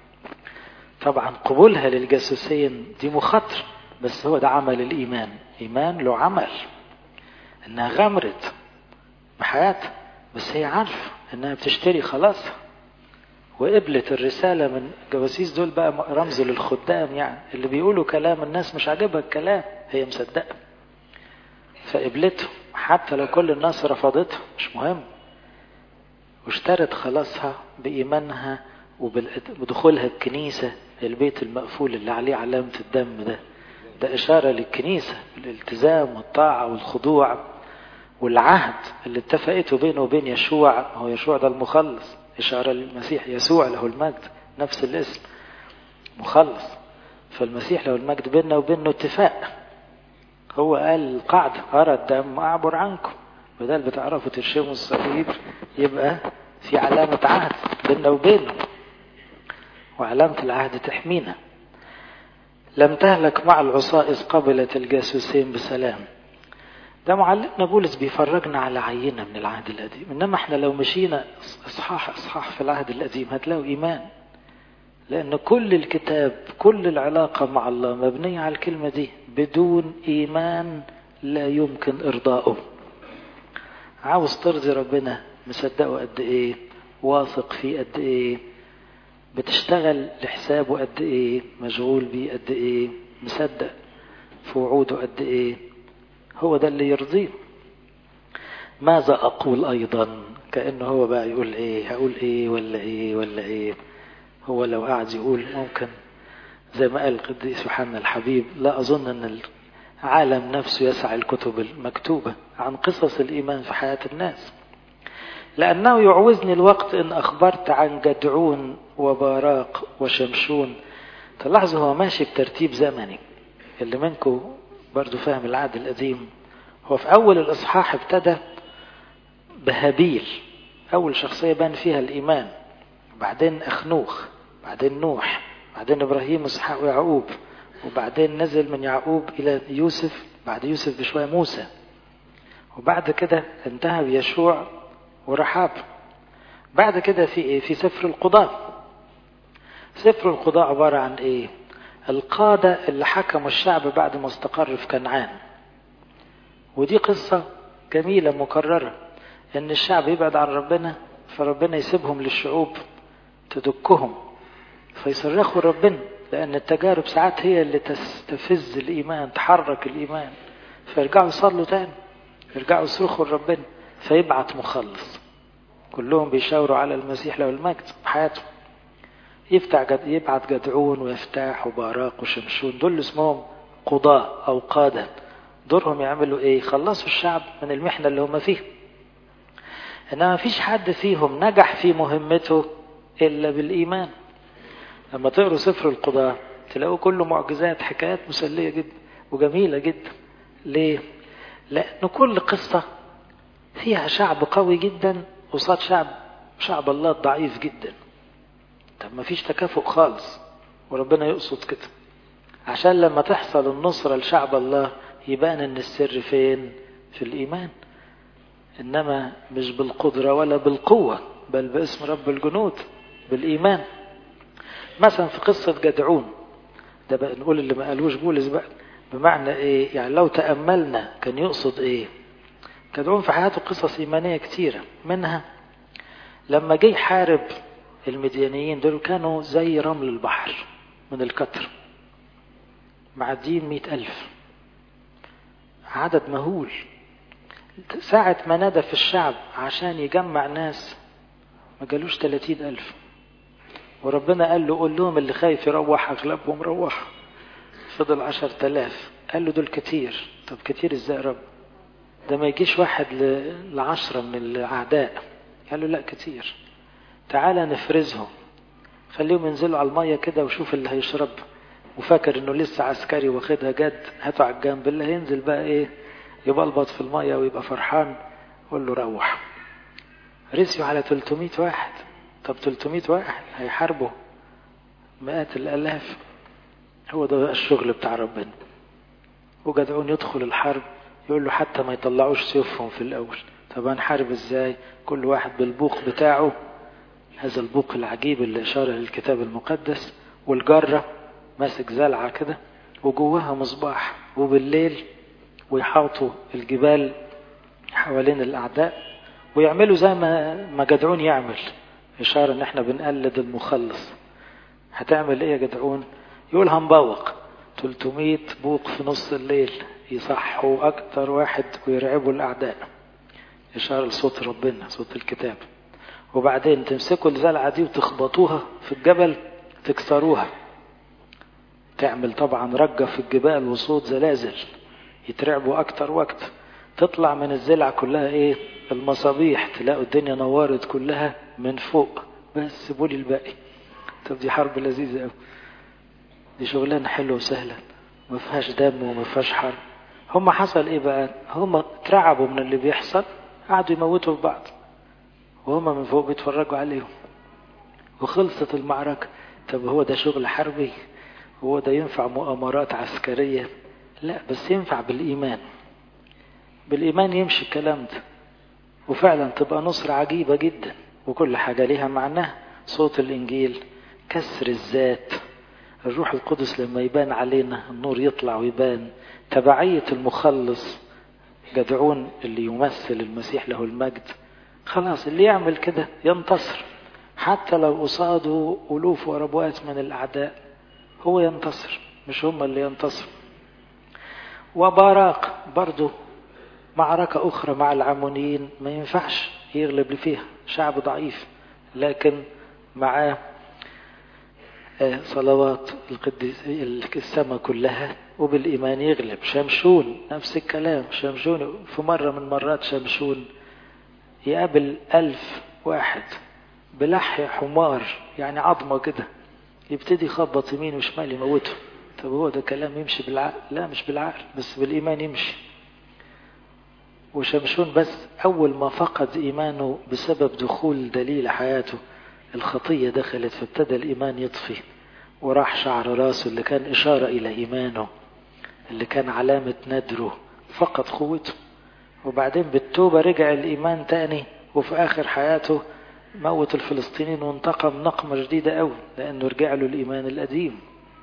طبعا قبولها للجاسوسين دي مخاطر بس هو ده عمل الإيمان إيمان له عمل إنها غمرت بحياتها بس هي عارفة إنها بتشتري خلاص وقبلت الرسالة من الجواسيس دول بقى رمز للخدام يعني اللي بيقولوا كلام الناس مش عاجبها الكلام هي مصدقة فقبلته حتى لو كل الناس رفضتها مش مهم واشترت خلاصها بإيمانها وبدخولها الكنيسة البيت المقفول اللي عليه علامة الدم ده ده إشارة للكنيسة الالتزام والطاعة والخضوع والعهد اللي اتفقته بينه وبين يشوع هو يشوع ده المخلص إشارة للمسيح يسوع له المجد نفس الاسم مخلص فالمسيح له المجد بيننا وبينه اتفاق هو قال القاعدة أرى الدم أعبر عنكم بدل بتعرفوا ترشموا الصليب يبقى في علامة عهد بيننا وبينه وعلامة العهد تحمينا لم تهلك مع العصاة إذ قبلت الجاسوسين بسلام ده معلمنا بولس بيفرجنا على عينة من العهد القديم إنما احنا لو مشينا إصحاح إصحاح في العهد القديم هتلاقوا إيمان لأن كل الكتاب كل العلاقة مع الله مبنية على الكلمة دي بدون إيمان لا يمكن إرضائه عاوز ترضي ربنا مصدقه قد إيه واثق فيه قد إيه بتشتغل لحسابه قد إيه مشغول بيه قد إيه مصدق في وعوده قد إيه هو ده اللي يرضيه ماذا أقول أيضا كأنه هو بقى يقول إيه هقول إيه ولا إيه ولا إيه هو لو قاعد يقول ممكن زي ما قال القديس يوحنا الحبيب لا أظن أن العالم نفسه يسعى الكتب المكتوبة عن قصص الإيمان في حياة الناس لأنه يعوزني الوقت إن أخبرت عن جدعون وباراق وشمشون تلاحظوا هو ماشي بترتيب زمني اللي منكم برضو فاهم العهد القديم هو في أول الإصحاح ابتدى بهابيل أول شخصية بان فيها الإيمان وبعدين أخنوخ بعدين نوح بعدين إبراهيم وإسحاق ويعقوب وبعدين نزل من يعقوب إلى يوسف بعد يوسف بشوية موسى وبعد كده انتهى بيشوع ورحاب بعد كده في ايه في سفر القضاء سفر القضاء عبارة عن ايه القادة اللي حكموا الشعب بعد ما استقر في كنعان ودي قصة جميلة مكررة ان الشعب يبعد عن ربنا فربنا يسيبهم للشعوب تدكهم فيصرخوا ربنا لأن التجارب ساعات هي اللي تستفز الإيمان تحرك الإيمان فيرجعوا يصلوا تاني يرجعوا يصرخوا لربنا فيبعت مخلص كلهم بيشاوروا على المسيح له المجد بحياتهم يفتح جد يبعت جدعون ويفتاح وباراق وشمشون دول اسمهم قضاء أو قادة دورهم يعملوا ايه يخلصوا الشعب من المحنة اللي هم فيها انما مفيش حد فيهم نجح في مهمته الا بالايمان لما تقروا سفر القضاء تلاقوا كله معجزات حكايات مسلية جدا وجميلة جدا ليه لأن كل قصة فيها شعب قوي جدا قصاد شعب شعب الله ضعيف جدا طب ما فيش تكافؤ خالص وربنا يقصد كده عشان لما تحصل النصرة لشعب الله يبان ان السر فين في الإيمان إنما مش بالقدرة ولا بالقوة بل باسم رب الجنود بالإيمان مثلا في قصة جدعون ده بقى نقول اللي ما قالوش بولس بقى بمعنى ايه يعني لو تأملنا كان يقصد ايه جدعون في حياته قصص إيمانية كتيرة منها لما جه يحارب المديانيين دول كانوا زي رمل البحر من الكتر معدين مئة ألف عدد مهول ساعة ما نادى في الشعب عشان يجمع ناس ما جالوش تلاتين ألف وربنا قال له قول لهم اللي خايف يروح أغلبهم روح فضل عشر تلاف قال له دول كتير طب كتير ازاي يا رب ده ما يجيش واحد لعشرة من الأعداء قال له لا كتير تعالى نفرزهم خليهم ينزلوا على المية كده وشوف اللي هيشرب وفاكر انه لسه عسكري واخدها جد هاته على الجنب اللي هينزل بقى ايه يبلبط في المية ويبقى فرحان قول له روح رسيوا على 300 واحد طب 300 واحد هيحاربوا مئات الآلاف هو ده بقى الشغل بتاع ربنا وجدعون يدخل الحرب يقول له حتى ما يطلعوش سيوفهم في الأول طب هنحارب ازاي كل واحد بالبوق بتاعه هذا البوق العجيب اللي أشار للكتاب المقدس والجرة ماسك زلعة كده وجواها مصباح وبالليل ويحاطوا الجبال حوالين الأعداء ويعملوا زي ما ما جدعون يعمل إشارة إن إحنا بنقلد المخلص هتعمل إيه يا جدعون؟ يقول هنبوق 300 بوق في نص الليل يصحوا أكتر واحد ويرعبوا الأعداء إشارة لصوت ربنا صوت الكتاب وبعدين تمسكوا الزلعة دي وتخبطوها في الجبل تكسروها تعمل طبعا رجة في الجبال وصوت زلازل يترعبوا أكتر وقت تطلع من الزلعة كلها إيه المصابيح تلاقوا الدنيا نورت كلها من فوق بس سيبوا لي الباقي طب دي حرب لذيذة قوي دي شغلانة حلوة وسهلة ما فيهاش دم وما فيهاش حرب هم حصل ايه بقى هم اترعبوا من اللي بيحصل قعدوا يموتوا في بعض وهم من فوق بيتفرجوا عليهم وخلصت المعركة طب هو ده شغل حربي هو ده ينفع مؤامرات عسكرية لا بس ينفع بالإيمان بالإيمان يمشي الكلام ده وفعلا تبقى نصرة عجيبة جدا وكل حاجة ليها معناها صوت الإنجيل كسر الذات الروح القدس لما يبان علينا النور يطلع ويبان تبعية المخلص جدعون اللي يمثل المسيح له المجد خلاص اللي يعمل كده ينتصر حتى لو قصاده ألوف وربوات من الأعداء هو ينتصر مش هم اللي ينتصروا وباراق برضه معركة أخرى مع العمونيين ما ينفعش يغلب فيها شعب ضعيف لكن معاه صلوات القديس السماء كلها وبالإيمان يغلب شمشون نفس الكلام شمشون في مرة من مرات شمشون يقابل ألف واحد بلحي حمار يعني عظمة كده يبتدي يخبط يمين وشمال يموته طب هو ده كلام يمشي بالعقل لا مش بالعقل بس بالإيمان يمشي وشمشون بس أول ما فقد إيمانه بسبب دخول دليل حياته الخطية دخلت فابتدى الإيمان يطفي وراح شعر راسه اللي كان إشارة إلى إيمانه اللي كان علامة ندره فقد قوته وبعدين بالتوبة رجع الإيمان تاني وفي آخر حياته موت الفلسطينيين وانتقم نقمة جديدة أوي لأنه رجع له الإيمان القديم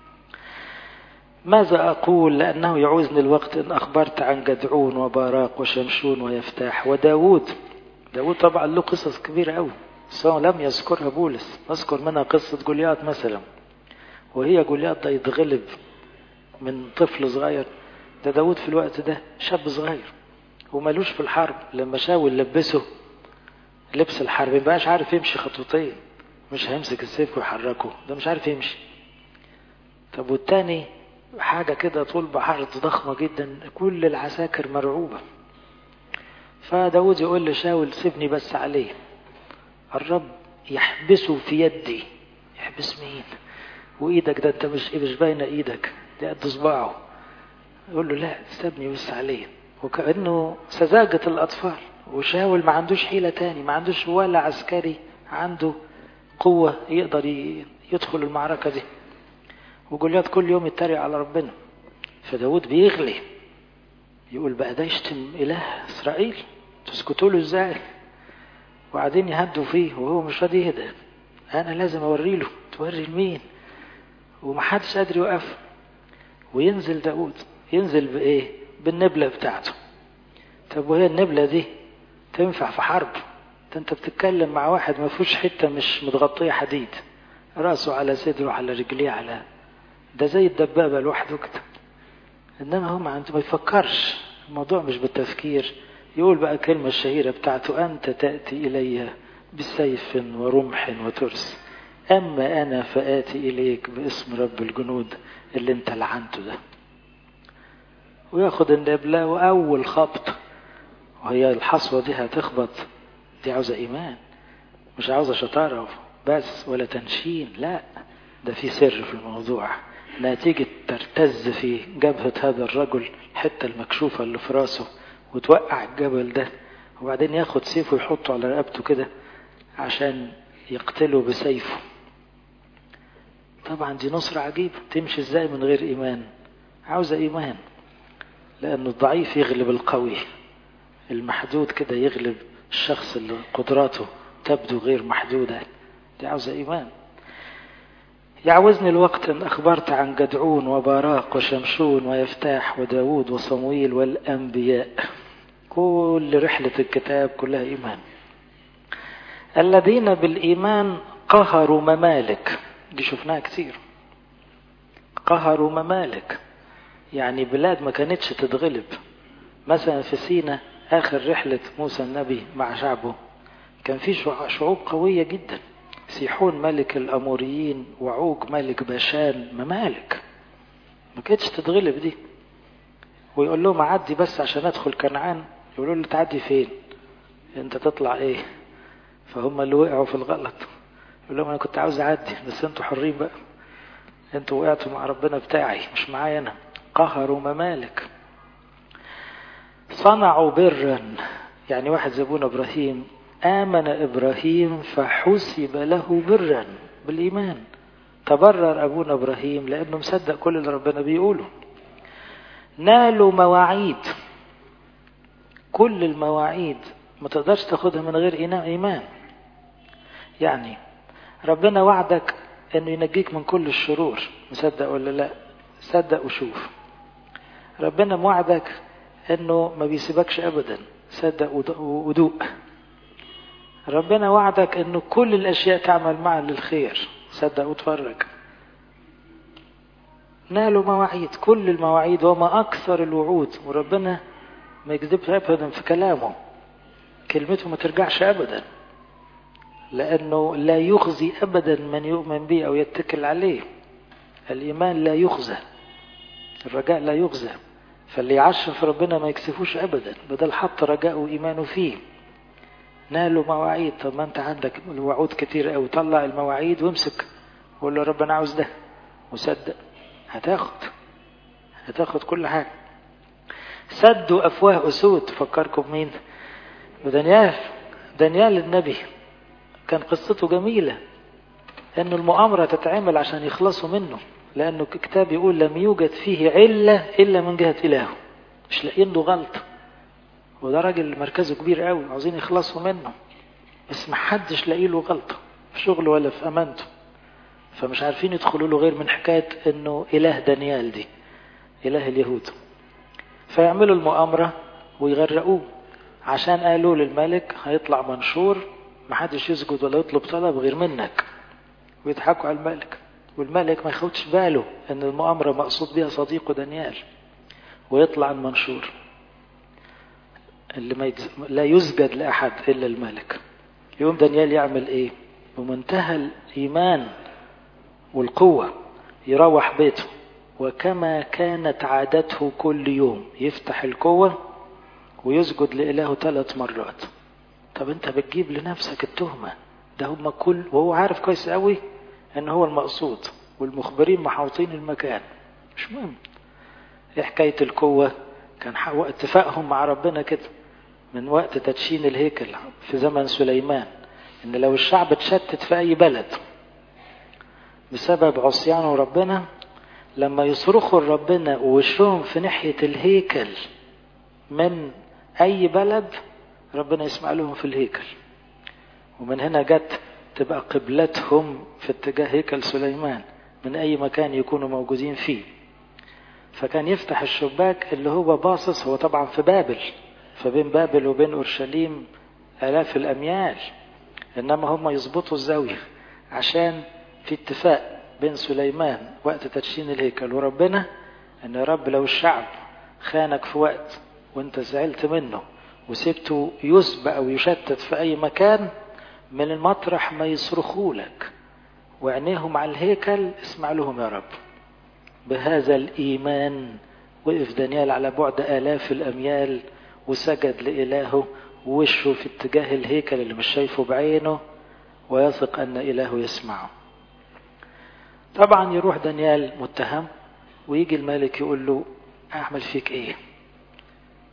ماذا أقول لأنه يعوزني الوقت إن أخبرت عن جدعون وباراق وشمشون ويفتاح وداود داود طبعا له قصص كبيرة أوي سواء لم يذكرها بولس نذكر منها قصة جوليات مثلا وهي جوليات ده يتغلب من طفل صغير ده داود في الوقت ده شاب صغير ومالوش في الحرب لما شاول لبسه لبس الحرب مبقاش عارف يمشي خطوتين مش هيمسك السيف ويحركه ده مش عارف يمشي طب والتاني حاجة كده طول بحر ضخمة جدا كل العساكر مرعوبة فداود يقول لشاول سيبني بس عليه الرب يحبسه في يدي يحبس مين وايدك ده انت مش مش باينه ايدك ده قد صباعه يقول له لا سيبني بس عليه وكانه سذاجه الاطفال وشاول ما عندوش حيله تاني ما عندوش ولا عسكري عنده قوه يقدر يدخل المعركه دي وجوليات كل يوم يتريق على ربنا فداود بيغلي يقول بقى ده يشتم اله اسرائيل تسكتوا له ازاي وقاعدين يهدوا فيه وهو مش راضي يهدى انا لازم اوري له توري لمين ومحدش قادر يوقف وينزل داود ينزل بايه بالنبله بتاعته طب وهي النبله دي تنفع في حرب ده انت بتتكلم مع واحد ما فيهوش حته مش متغطيه حديد راسه على صدره على رجليه على ده زي الدبابه لوحده كده انما هو ما عنده ما يفكرش الموضوع مش بالتفكير يقول بقى الكلمة الشهيرة بتاعته أنت تأتي إلي بسيف ورمح وترس أما أنا فآتي إليك باسم رب الجنود اللي أنت لعنته ده وياخد النبلة وأول خبط وهي الحصوة دي هتخبط دي عاوزة إيمان مش عاوزة شطارة بس ولا تنشين لا ده في سر في الموضوع نتيجة ترتز في جبهة هذا الرجل الحتة المكشوفة اللي في راسه وتوقع الجبل ده وبعدين ياخد سيفه ويحطه على رقبته كده عشان يقتله بسيفه طبعا دي نصرة عجيبة تمشي ازاي من غير ايمان عاوزة ايمان لان الضعيف يغلب القوي المحدود كده يغلب الشخص اللي قدراته تبدو غير محدودة دي عاوزة ايمان يعوزني الوقت ان اخبرت عن جدعون وباراق وشمشون ويفتاح وداود وصمويل والانبياء كل رحلة الكتاب كلها ايمان الذين بالايمان قهروا ممالك دي شفناها كتير قهروا ممالك يعني بلاد ما كانتش تتغلب مثلا في سينا آخر رحلة موسى النبي مع شعبه كان في شعوب قوية جدا سيحون ملك الأموريين وعوج ملك باشان ممالك ما كانتش تتغلب دي ويقول لهم عدي بس عشان ادخل كنعان يقولوا له تعدي فين انت تطلع ايه فهم اللي وقعوا في الغلط يقول لهم انا كنت عاوز اعدي بس انتوا حرين بقى انتوا وقعتوا مع ربنا بتاعي مش معايا انا قهروا ممالك صنعوا برا يعني واحد زي ابونا ابراهيم امن ابراهيم فحسب له برا بالايمان تبرر ابونا ابراهيم لانه مصدق كل اللي ربنا بيقوله نالوا مواعيد كل المواعيد ما تقدرش تاخدها من غير ايمان يعني ربنا وعدك انه ينجيك من كل الشرور مصدق ولا لا صدق وشوف ربنا موعدك انه ما بيسيبكش ابدا صدق ودوق ربنا وعدك انه كل الاشياء تعمل معا للخير صدق وتفرج نالوا مواعيد كل المواعيد وما اكثر الوعود وربنا ما يكذبش ابدا في كلامه كلمته ما ترجعش ابدا لانه لا يخزي ابدا من يؤمن به او يتكل عليه الايمان لا يخزى الرجاء لا يخزى فاللي يعشم في ربنا ما يكسفوش ابدا بدل حط رجاءه وايمانه فيه نالوا مواعيد طب ما انت عندك الوعود كتير قوي طلع المواعيد وامسك وقول له رب انا عاوز ده وصدق هتاخد هتاخد كل حاجه سدوا افواه اسود فكركم مين بدانيال دانيال النبي كان قصته جميله ان المؤامره تتعمل عشان يخلصوا منه لانه الكتاب يقول لم يوجد فيه عله الا من جهه الهه مش لاقيين له غلطه وده راجل مركزه كبير قوي عاوزين يخلصوا منه بس ما حدش لاقي له غلطه في شغله ولا في امانته فمش عارفين يدخلوا له غير من حكايه انه اله دانيال دي اله اليهود فيعملوا المؤامره ويغرقوه عشان قالوا للملك هيطلع منشور محدش يسجد ولا يطلب طلب غير منك ويضحكوا على الملك والملك ما ياخدش باله ان المؤامره مقصود بها صديقه دانيال ويطلع المنشور اللي ما يتز... لا يسجد لاحد الا الملك يوم دانيال يعمل ايه بمنتهى الايمان والقوه يروح بيته وكما كانت عادته كل يوم يفتح القوه ويسجد لإلهه ثلاث مرات طب انت بتجيب لنفسك التهمة ده هم كل وهو عارف كويس قوي ان هو المقصود والمخبرين محاوطين المكان مش مهم ايه حكاية القوة كان اتفاقهم مع ربنا كده من وقت تدشين الهيكل في زمن سليمان ان لو الشعب اتشتت في اي بلد بسبب عصيانه ربنا لما يصرخوا لربنا ووشهم في ناحية الهيكل من أي بلد ربنا يسمع لهم في الهيكل ومن هنا جت تبقى قبلتهم في اتجاه هيكل سليمان من أي مكان يكونوا موجودين فيه فكان يفتح الشباك اللي هو باصص هو طبعا في بابل فبين بابل وبين أورشليم آلاف الأميال إنما هم يظبطوا الزاوية عشان في اتفاق بين سليمان وقت تدشين الهيكل وربنا إن يا رب لو الشعب خانك في وقت وانت زعلت منه وسبته يسبق او يشتت في اي مكان من المطرح ما يصرخوا لك وعينيهم على الهيكل اسمع لهم يا رب بهذا الايمان وقف دانيال على بعد الاف الاميال وسجد لالهه ووشه في اتجاه الهيكل اللي مش شايفه بعينه ويثق ان الهه يسمعه طبعا يروح دانيال متهم ويجي الملك يقول له اعمل فيك ايه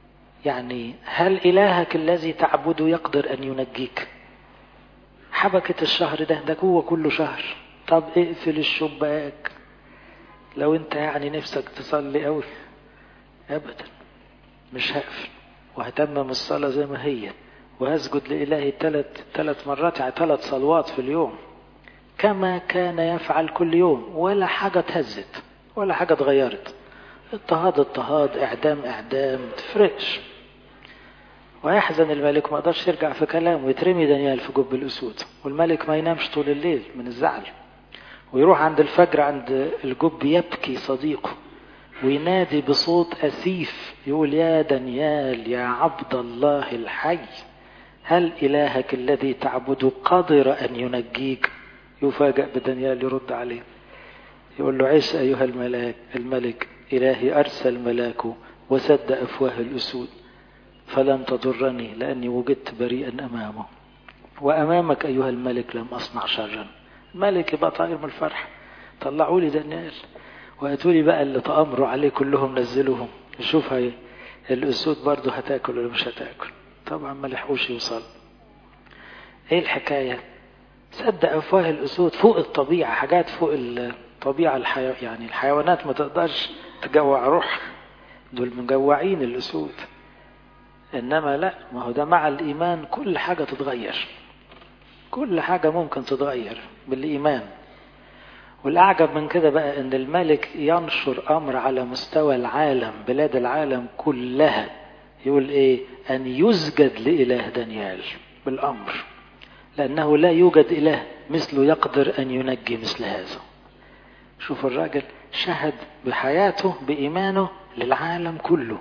يعني هل إلهك الذي تعبده يقدر أن ينجيك حبكة الشهر ده ده هو كله شهر طب اقفل الشباك لو انت يعني نفسك تصلي قوي ابدا مش هقفل وهتمم الصلاة زي ما هي وهسجد لإلهي ثلاث ثلاث مرات يعني ثلاث صلوات في اليوم كما كان يفعل كل يوم ولا حاجة اتهزت ولا حاجة اتغيرت اضطهاد اضطهاد اعدام اعدام تفرقش ويحزن الملك ما قدرش يرجع في كلامه ويترمي دانيال في جب الاسود والملك ما ينامش طول الليل من الزعل ويروح عند الفجر عند الجب يبكي صديقه وينادي بصوت أسيف يقول يا دانيال يا عبد الله الحي هل إلهك الذي تعبده قادر أن ينجيك يفاجأ بدانيال يرد عليه يقول له عيش أيها الملاك الملك إلهي أرسل ملاكه وسد أفواه الأسود فلم تضرني لأني وجدت بريئا أمامه وأمامك أيها الملك لم أصنع شرا الملك يبقى طاير من الفرح طلعوا لي دانيال وهاتوا لي بقى اللي تأمروا عليه كلهم نزلوهم نشوف هي الأسود برضه هتاكل ولا مش هتاكل طبعا ما لحقوش يوصل ايه الحكاية صدق أفواه الأسود فوق الطبيعة حاجات فوق الطبيعة الحيو... يعني الحيوانات ما تقدرش تجوع روح دول مجوعين الأسود إنما لا ما هو ده مع الإيمان كل حاجة تتغير كل حاجة ممكن تتغير بالإيمان والأعجب من كده بقى إن الملك ينشر أمر على مستوى العالم بلاد العالم كلها يقول إيه أن يسجد لإله دانيال بالأمر لأنه لا يوجد إله مثله يقدر أن ينجي مثل هذا شوف الراجل شهد بحياته بإيمانه للعالم كله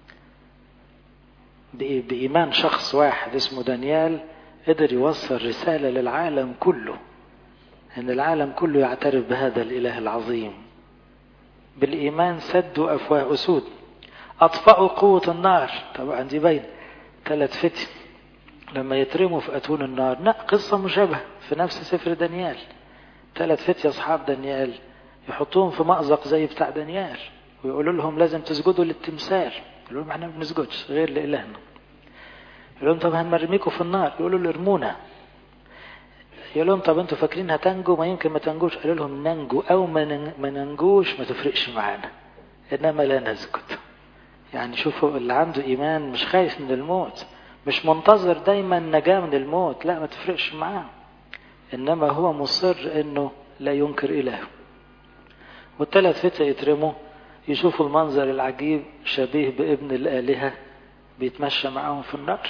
بإيمان شخص واحد اسمه دانيال قدر يوصل رسالة للعالم كله أن العالم كله يعترف بهذا الإله العظيم بالإيمان سدوا أفواه أسود أطفأوا قوة النار طبعا دي باين ثلاث فتن لما يترموا في أتون النار لا قصة مشابهة في نفس سفر دانيال ثلاث فتية أصحاب دانيال يحطوهم في مأزق زي بتاع دانيال ويقولوا لهم لازم تسجدوا للتمثال يقولوا لهم احنا ما بنسجدش غير لإلهنا يقول لهم طب هنرميكم في النار يقولوا له ارمونا يقول لهم طب انتوا فاكرين هتنجوا ما يمكن ما تنجوش قالوا لهم ننجو او ما ننجوش ما تفرقش معانا انما لا نسجد يعني شوفوا اللي عنده ايمان مش خايف من الموت مش منتظر دايما نجاة من الموت لا ما تفرقش معاه انما هو مصر انه لا ينكر الهه والثلاث فتى يترموا يشوفوا المنظر العجيب شبيه بابن الآلهة بيتمشى معاهم في النار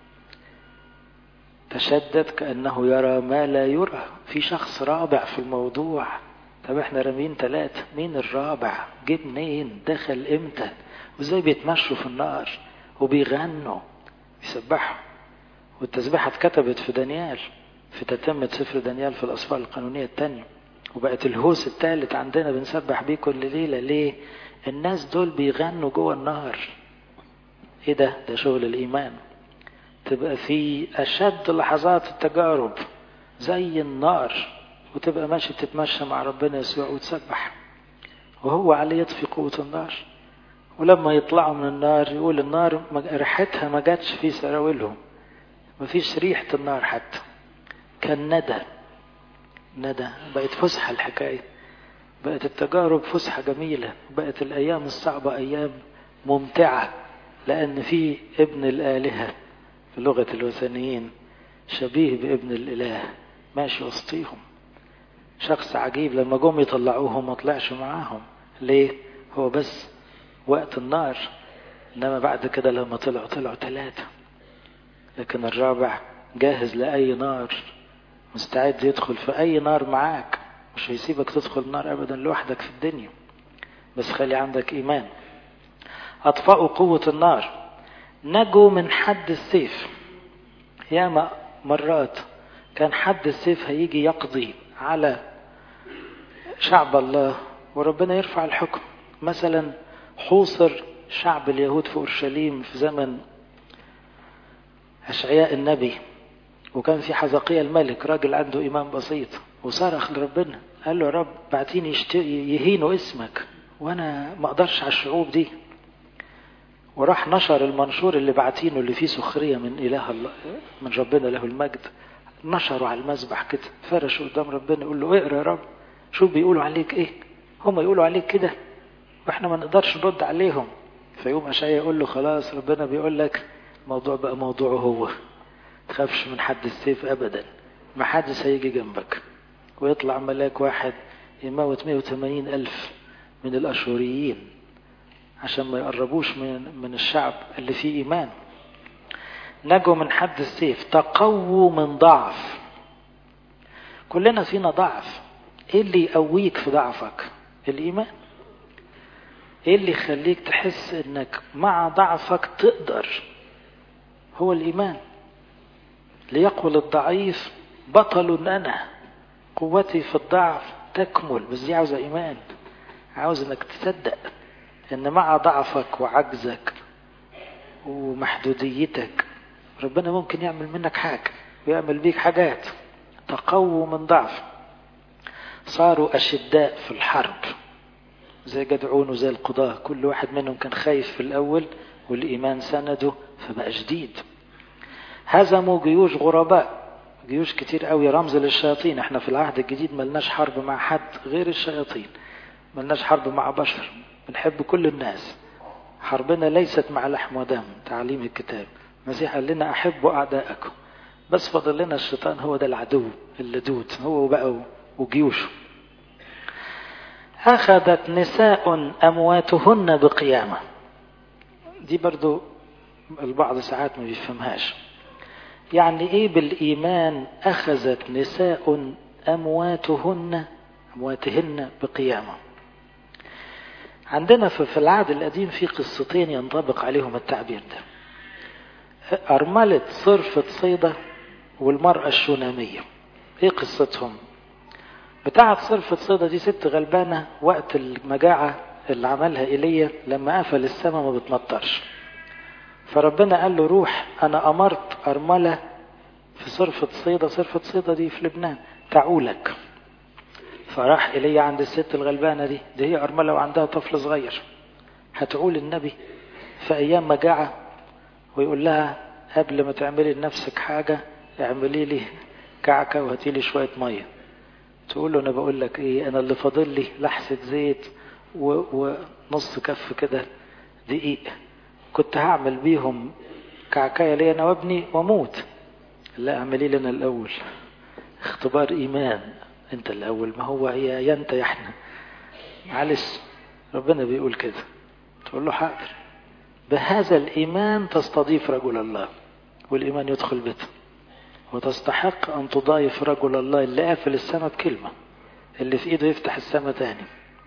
تشدد كأنه يرى ما لا يرى في شخص رابع في الموضوع طب احنا رامين ثلاثة مين الرابع جه منين دخل امتى وازاي بيتمشوا في النار وبيغنوا بيسبحوا والتسبيحة اتكتبت في دانيال في تتمة سفر دانيال في الأسفار القانونية الثانية وبقت الهوس الثالث عندنا بنسبح بيه كل ليلة ليه الناس دول بيغنوا جوه النهر ايه ده ده شغل الإيمان تبقى في أشد لحظات التجارب زي النار وتبقى ماشي تتمشى مع ربنا يسوع وتسبح وهو عليه يطفي قوة النار ولما يطلعوا من النار يقول النار ريحتها ما جاتش في سراويلهم ما فيش ريحة النار حتى كان ندى ندى بقت فسحة الحكاية بقت التجارب فسحة جميلة بقت الأيام الصعبة أيام ممتعة لأن في ابن الآلهة في لغة الوثنيين شبيه بابن الإله ماشي وسطيهم شخص عجيب لما جم يطلعوه ما طلعش معاهم ليه هو بس وقت النار إنما بعد كده لما طلعوا طلعوا ثلاثة لكن الرابع جاهز لأي نار مستعد يدخل في أي نار معاك مش هيسيبك تدخل نار أبدا لوحدك في الدنيا بس خلي عندك إيمان أطفأوا قوة النار نجوا من حد السيف ياما مرات كان حد السيف هيجي يقضي على شعب الله وربنا يرفع الحكم مثلا حوصر شعب اليهود في أورشليم في زمن أشعياء النبي وكان في حزقية الملك راجل عنده إيمان بسيط وصرخ لربنا قال له يا رب بعتيني يهينوا اسمك وأنا ما أقدرش على الشعوب دي وراح نشر المنشور اللي بعتينه اللي فيه سخرية من إله الله من ربنا له المجد نشروا على المذبح كده فرشوا قدام ربنا يقول له اقرا يا رب شوف بيقولوا عليك ايه هم يقولوا عليك كده واحنا ما نقدرش نرد عليهم فيقوم اشعيا يقول له خلاص ربنا بيقول لك الموضوع بقى موضوعه هو تخافش من حد السيف ابدا ما حدش هيجي جنبك ويطلع ملاك واحد يموت 180 ألف من الأشوريين عشان ما يقربوش من, من الشعب اللي فيه إيمان نجوا من حد السيف تقووا من ضعف كلنا فينا ضعف ايه اللي يقويك في ضعفك الايمان ايه اللي يخليك تحس انك مع ضعفك تقدر هو الايمان ليقول الضعيف بطل انا قوتي في الضعف تكمل بس دي عاوزه ايمان عاوز انك تصدق ان مع ضعفك وعجزك ومحدوديتك ربنا ممكن يعمل منك حاجة ويعمل بيك حاجات تقووا من ضعف صاروا أشداء في الحرب زي جدعون وزي القضاة كل واحد منهم كان خايف في الأول والإيمان سنده فبقى شديد هزموا جيوش غرباء جيوش كتير قوي رمز للشياطين احنا في العهد الجديد ملناش حرب مع حد غير الشياطين ملناش حرب مع بشر بنحب كل الناس حربنا ليست مع لحم ودم تعليم الكتاب المسيح قال لنا احبوا اعدائكم بس فضل لنا الشيطان هو ده العدو اللدود هو بقى وجيوشه اخذت نساء امواتهن بقيامه دي برضو البعض ساعات ما بيفهمهاش يعني ايه بالايمان اخذت نساء امواتهن امواتهن بقيامه عندنا في العهد القديم في قصتين ينطبق عليهم التعبير ده أرملة صرفة صيدة والمرأة الشونامية ايه قصتهم بتاعة صرفة صيدة دي ست غلبانة وقت المجاعة اللي عملها إيليا لما قفل السماء ما بتمطرش فربنا قال له روح أنا أمرت أرملة في صرفة صيدة صرفة صيدة دي في لبنان تعولك فراح إيليا عند الست الغلبانة دي دي هي أرملة وعندها طفل صغير هتعول النبي في أيام مجاعة ويقول لها قبل ما تعملي لنفسك حاجة اعملي لي كعكة وهاتي لي شوية مية تقول له أنا بقول لك إيه أنا اللي فاضل لي لحسة زيت و... ونص كف كده دقيق كنت هعمل بيهم كعكاية لي أنا وابني وأموت لا اعملي لنا الأول اختبار إيمان أنت الأول ما هو هي يا أنت يا إحنا معلش ربنا بيقول كده تقول له حاضر بهذا الإيمان تستضيف رجل الله والإيمان يدخل بيته وتستحق أن تضايف رجل الله اللي قافل السماء بكلمة اللي في إيده يفتح السماء تاني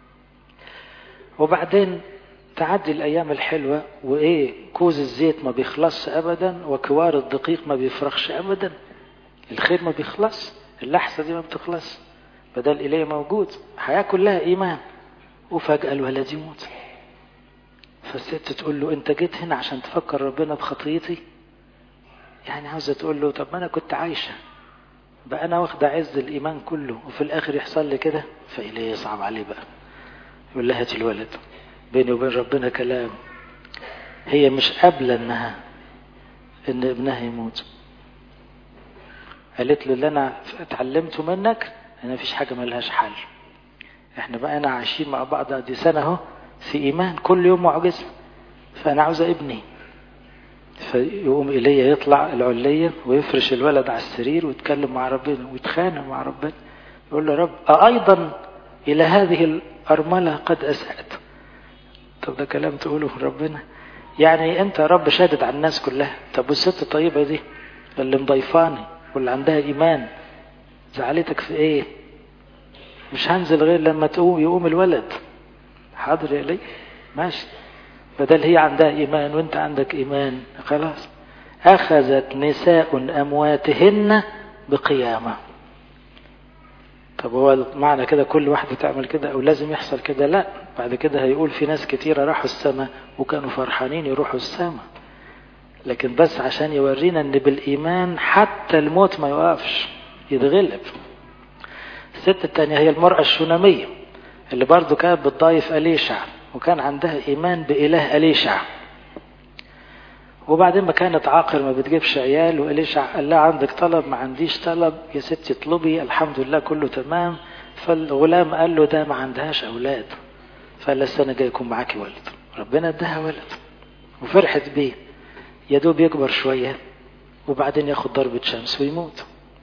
وبعدين تعدي الأيام الحلوة وإيه كوز الزيت ما بيخلصش أبدا وكوار الدقيق ما بيفرخش أبدا الخير ما بيخلص اللحسة دي ما بتخلص بدل إليه موجود حياة كلها إيمان وفجأة الولد يموت فالست تقول له انت جيت هنا عشان تفكر ربنا بخطيتي يعني عاوزه تقول له طب ما انا كنت عايشه بقى انا واخده عز الايمان كله وفي الاخر يحصل لي كده فإليه يصعب عليه بقى يقول لها هاتي الولد بيني وبين ربنا كلام هي مش قابله انها ان ابنها يموت قالت له اللي انا اتعلمته منك ان مفيش حاجه ملهاش حل احنا بقى عايشين مع بعض دي سنه اهو في إيمان كل يوم معجزة فأنا عاوزة ابني فيقوم إلي يطلع العلية ويفرش الولد على السرير ويتكلم مع ربنا ويتخانق مع ربنا يقول له رب أيضا إلى هذه الأرملة قد أسأت طب ده كلام تقوله ربنا يعني أنت يا رب شادد على الناس كلها طب والست الطيبة دي اللي مضيفاني واللي عندها إيمان زعلتك في إيه مش هنزل غير لما تقوم يقوم الولد حاضر يا لي ماشي بدل هي عندها إيمان وانت عندك إيمان خلاص أخذت نساء أمواتهن بقيامة طب هو معنى كده كل واحدة تعمل كده أو لازم يحصل كده لا بعد كده هيقول في ناس كتيرة راحوا السماء وكانوا فرحانين يروحوا السماء لكن بس عشان يورينا ان بالإيمان حتى الموت ما يوقفش يتغلب الست التانية هي المرأة الشونامية اللي برضو كانت بتضايف أليشع وكان عندها إيمان بإله أليشع وبعدين ما كانت عاقر ما بتجيبش عيال وإليشع قال لها عندك طلب ما عنديش طلب يا ستي اطلبي الحمد لله كله تمام فالغلام قال له ده ما عندهاش أولاد فقال السنة جاي يكون معاكي ولد ربنا اداها ولد وفرحت بيه يا دوب يكبر شوية وبعدين ياخد ضربة شمس ويموت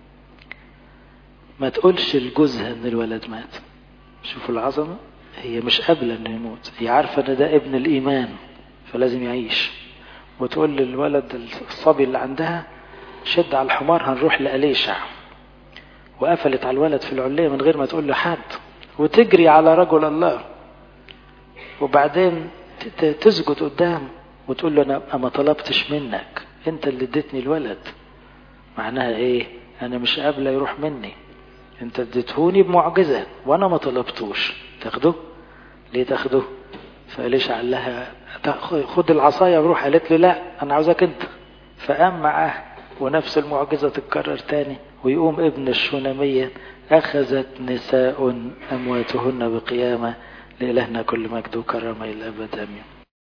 ما تقولش لجوزها ان الولد مات شوفوا العظمة هي مش قابلة انه يموت هي عارفة ان ده ابن الايمان فلازم يعيش وتقول للولد الصبي اللي عندها شد على الحمار هنروح لأليشع وقفلت على الولد في العلية من غير ما تقول له حد وتجري على رجل الله وبعدين تسجد قدام وتقول له انا ما طلبتش منك انت اللي اديتني الولد معناها ايه انا مش قابله يروح مني انت اديتهوني بمعجزه وانا ما طلبتوش تاخده ليه تاخده فليش قال لها خد العصايه وروح قالت له لا انا عاوزك انت فقام معاه ونفس المعجزه تتكرر تاني ويقوم ابن الشوناميه اخذت نساء امواتهن بقيامه لإلهنا كل مجد وكرم إلى الأبد آمين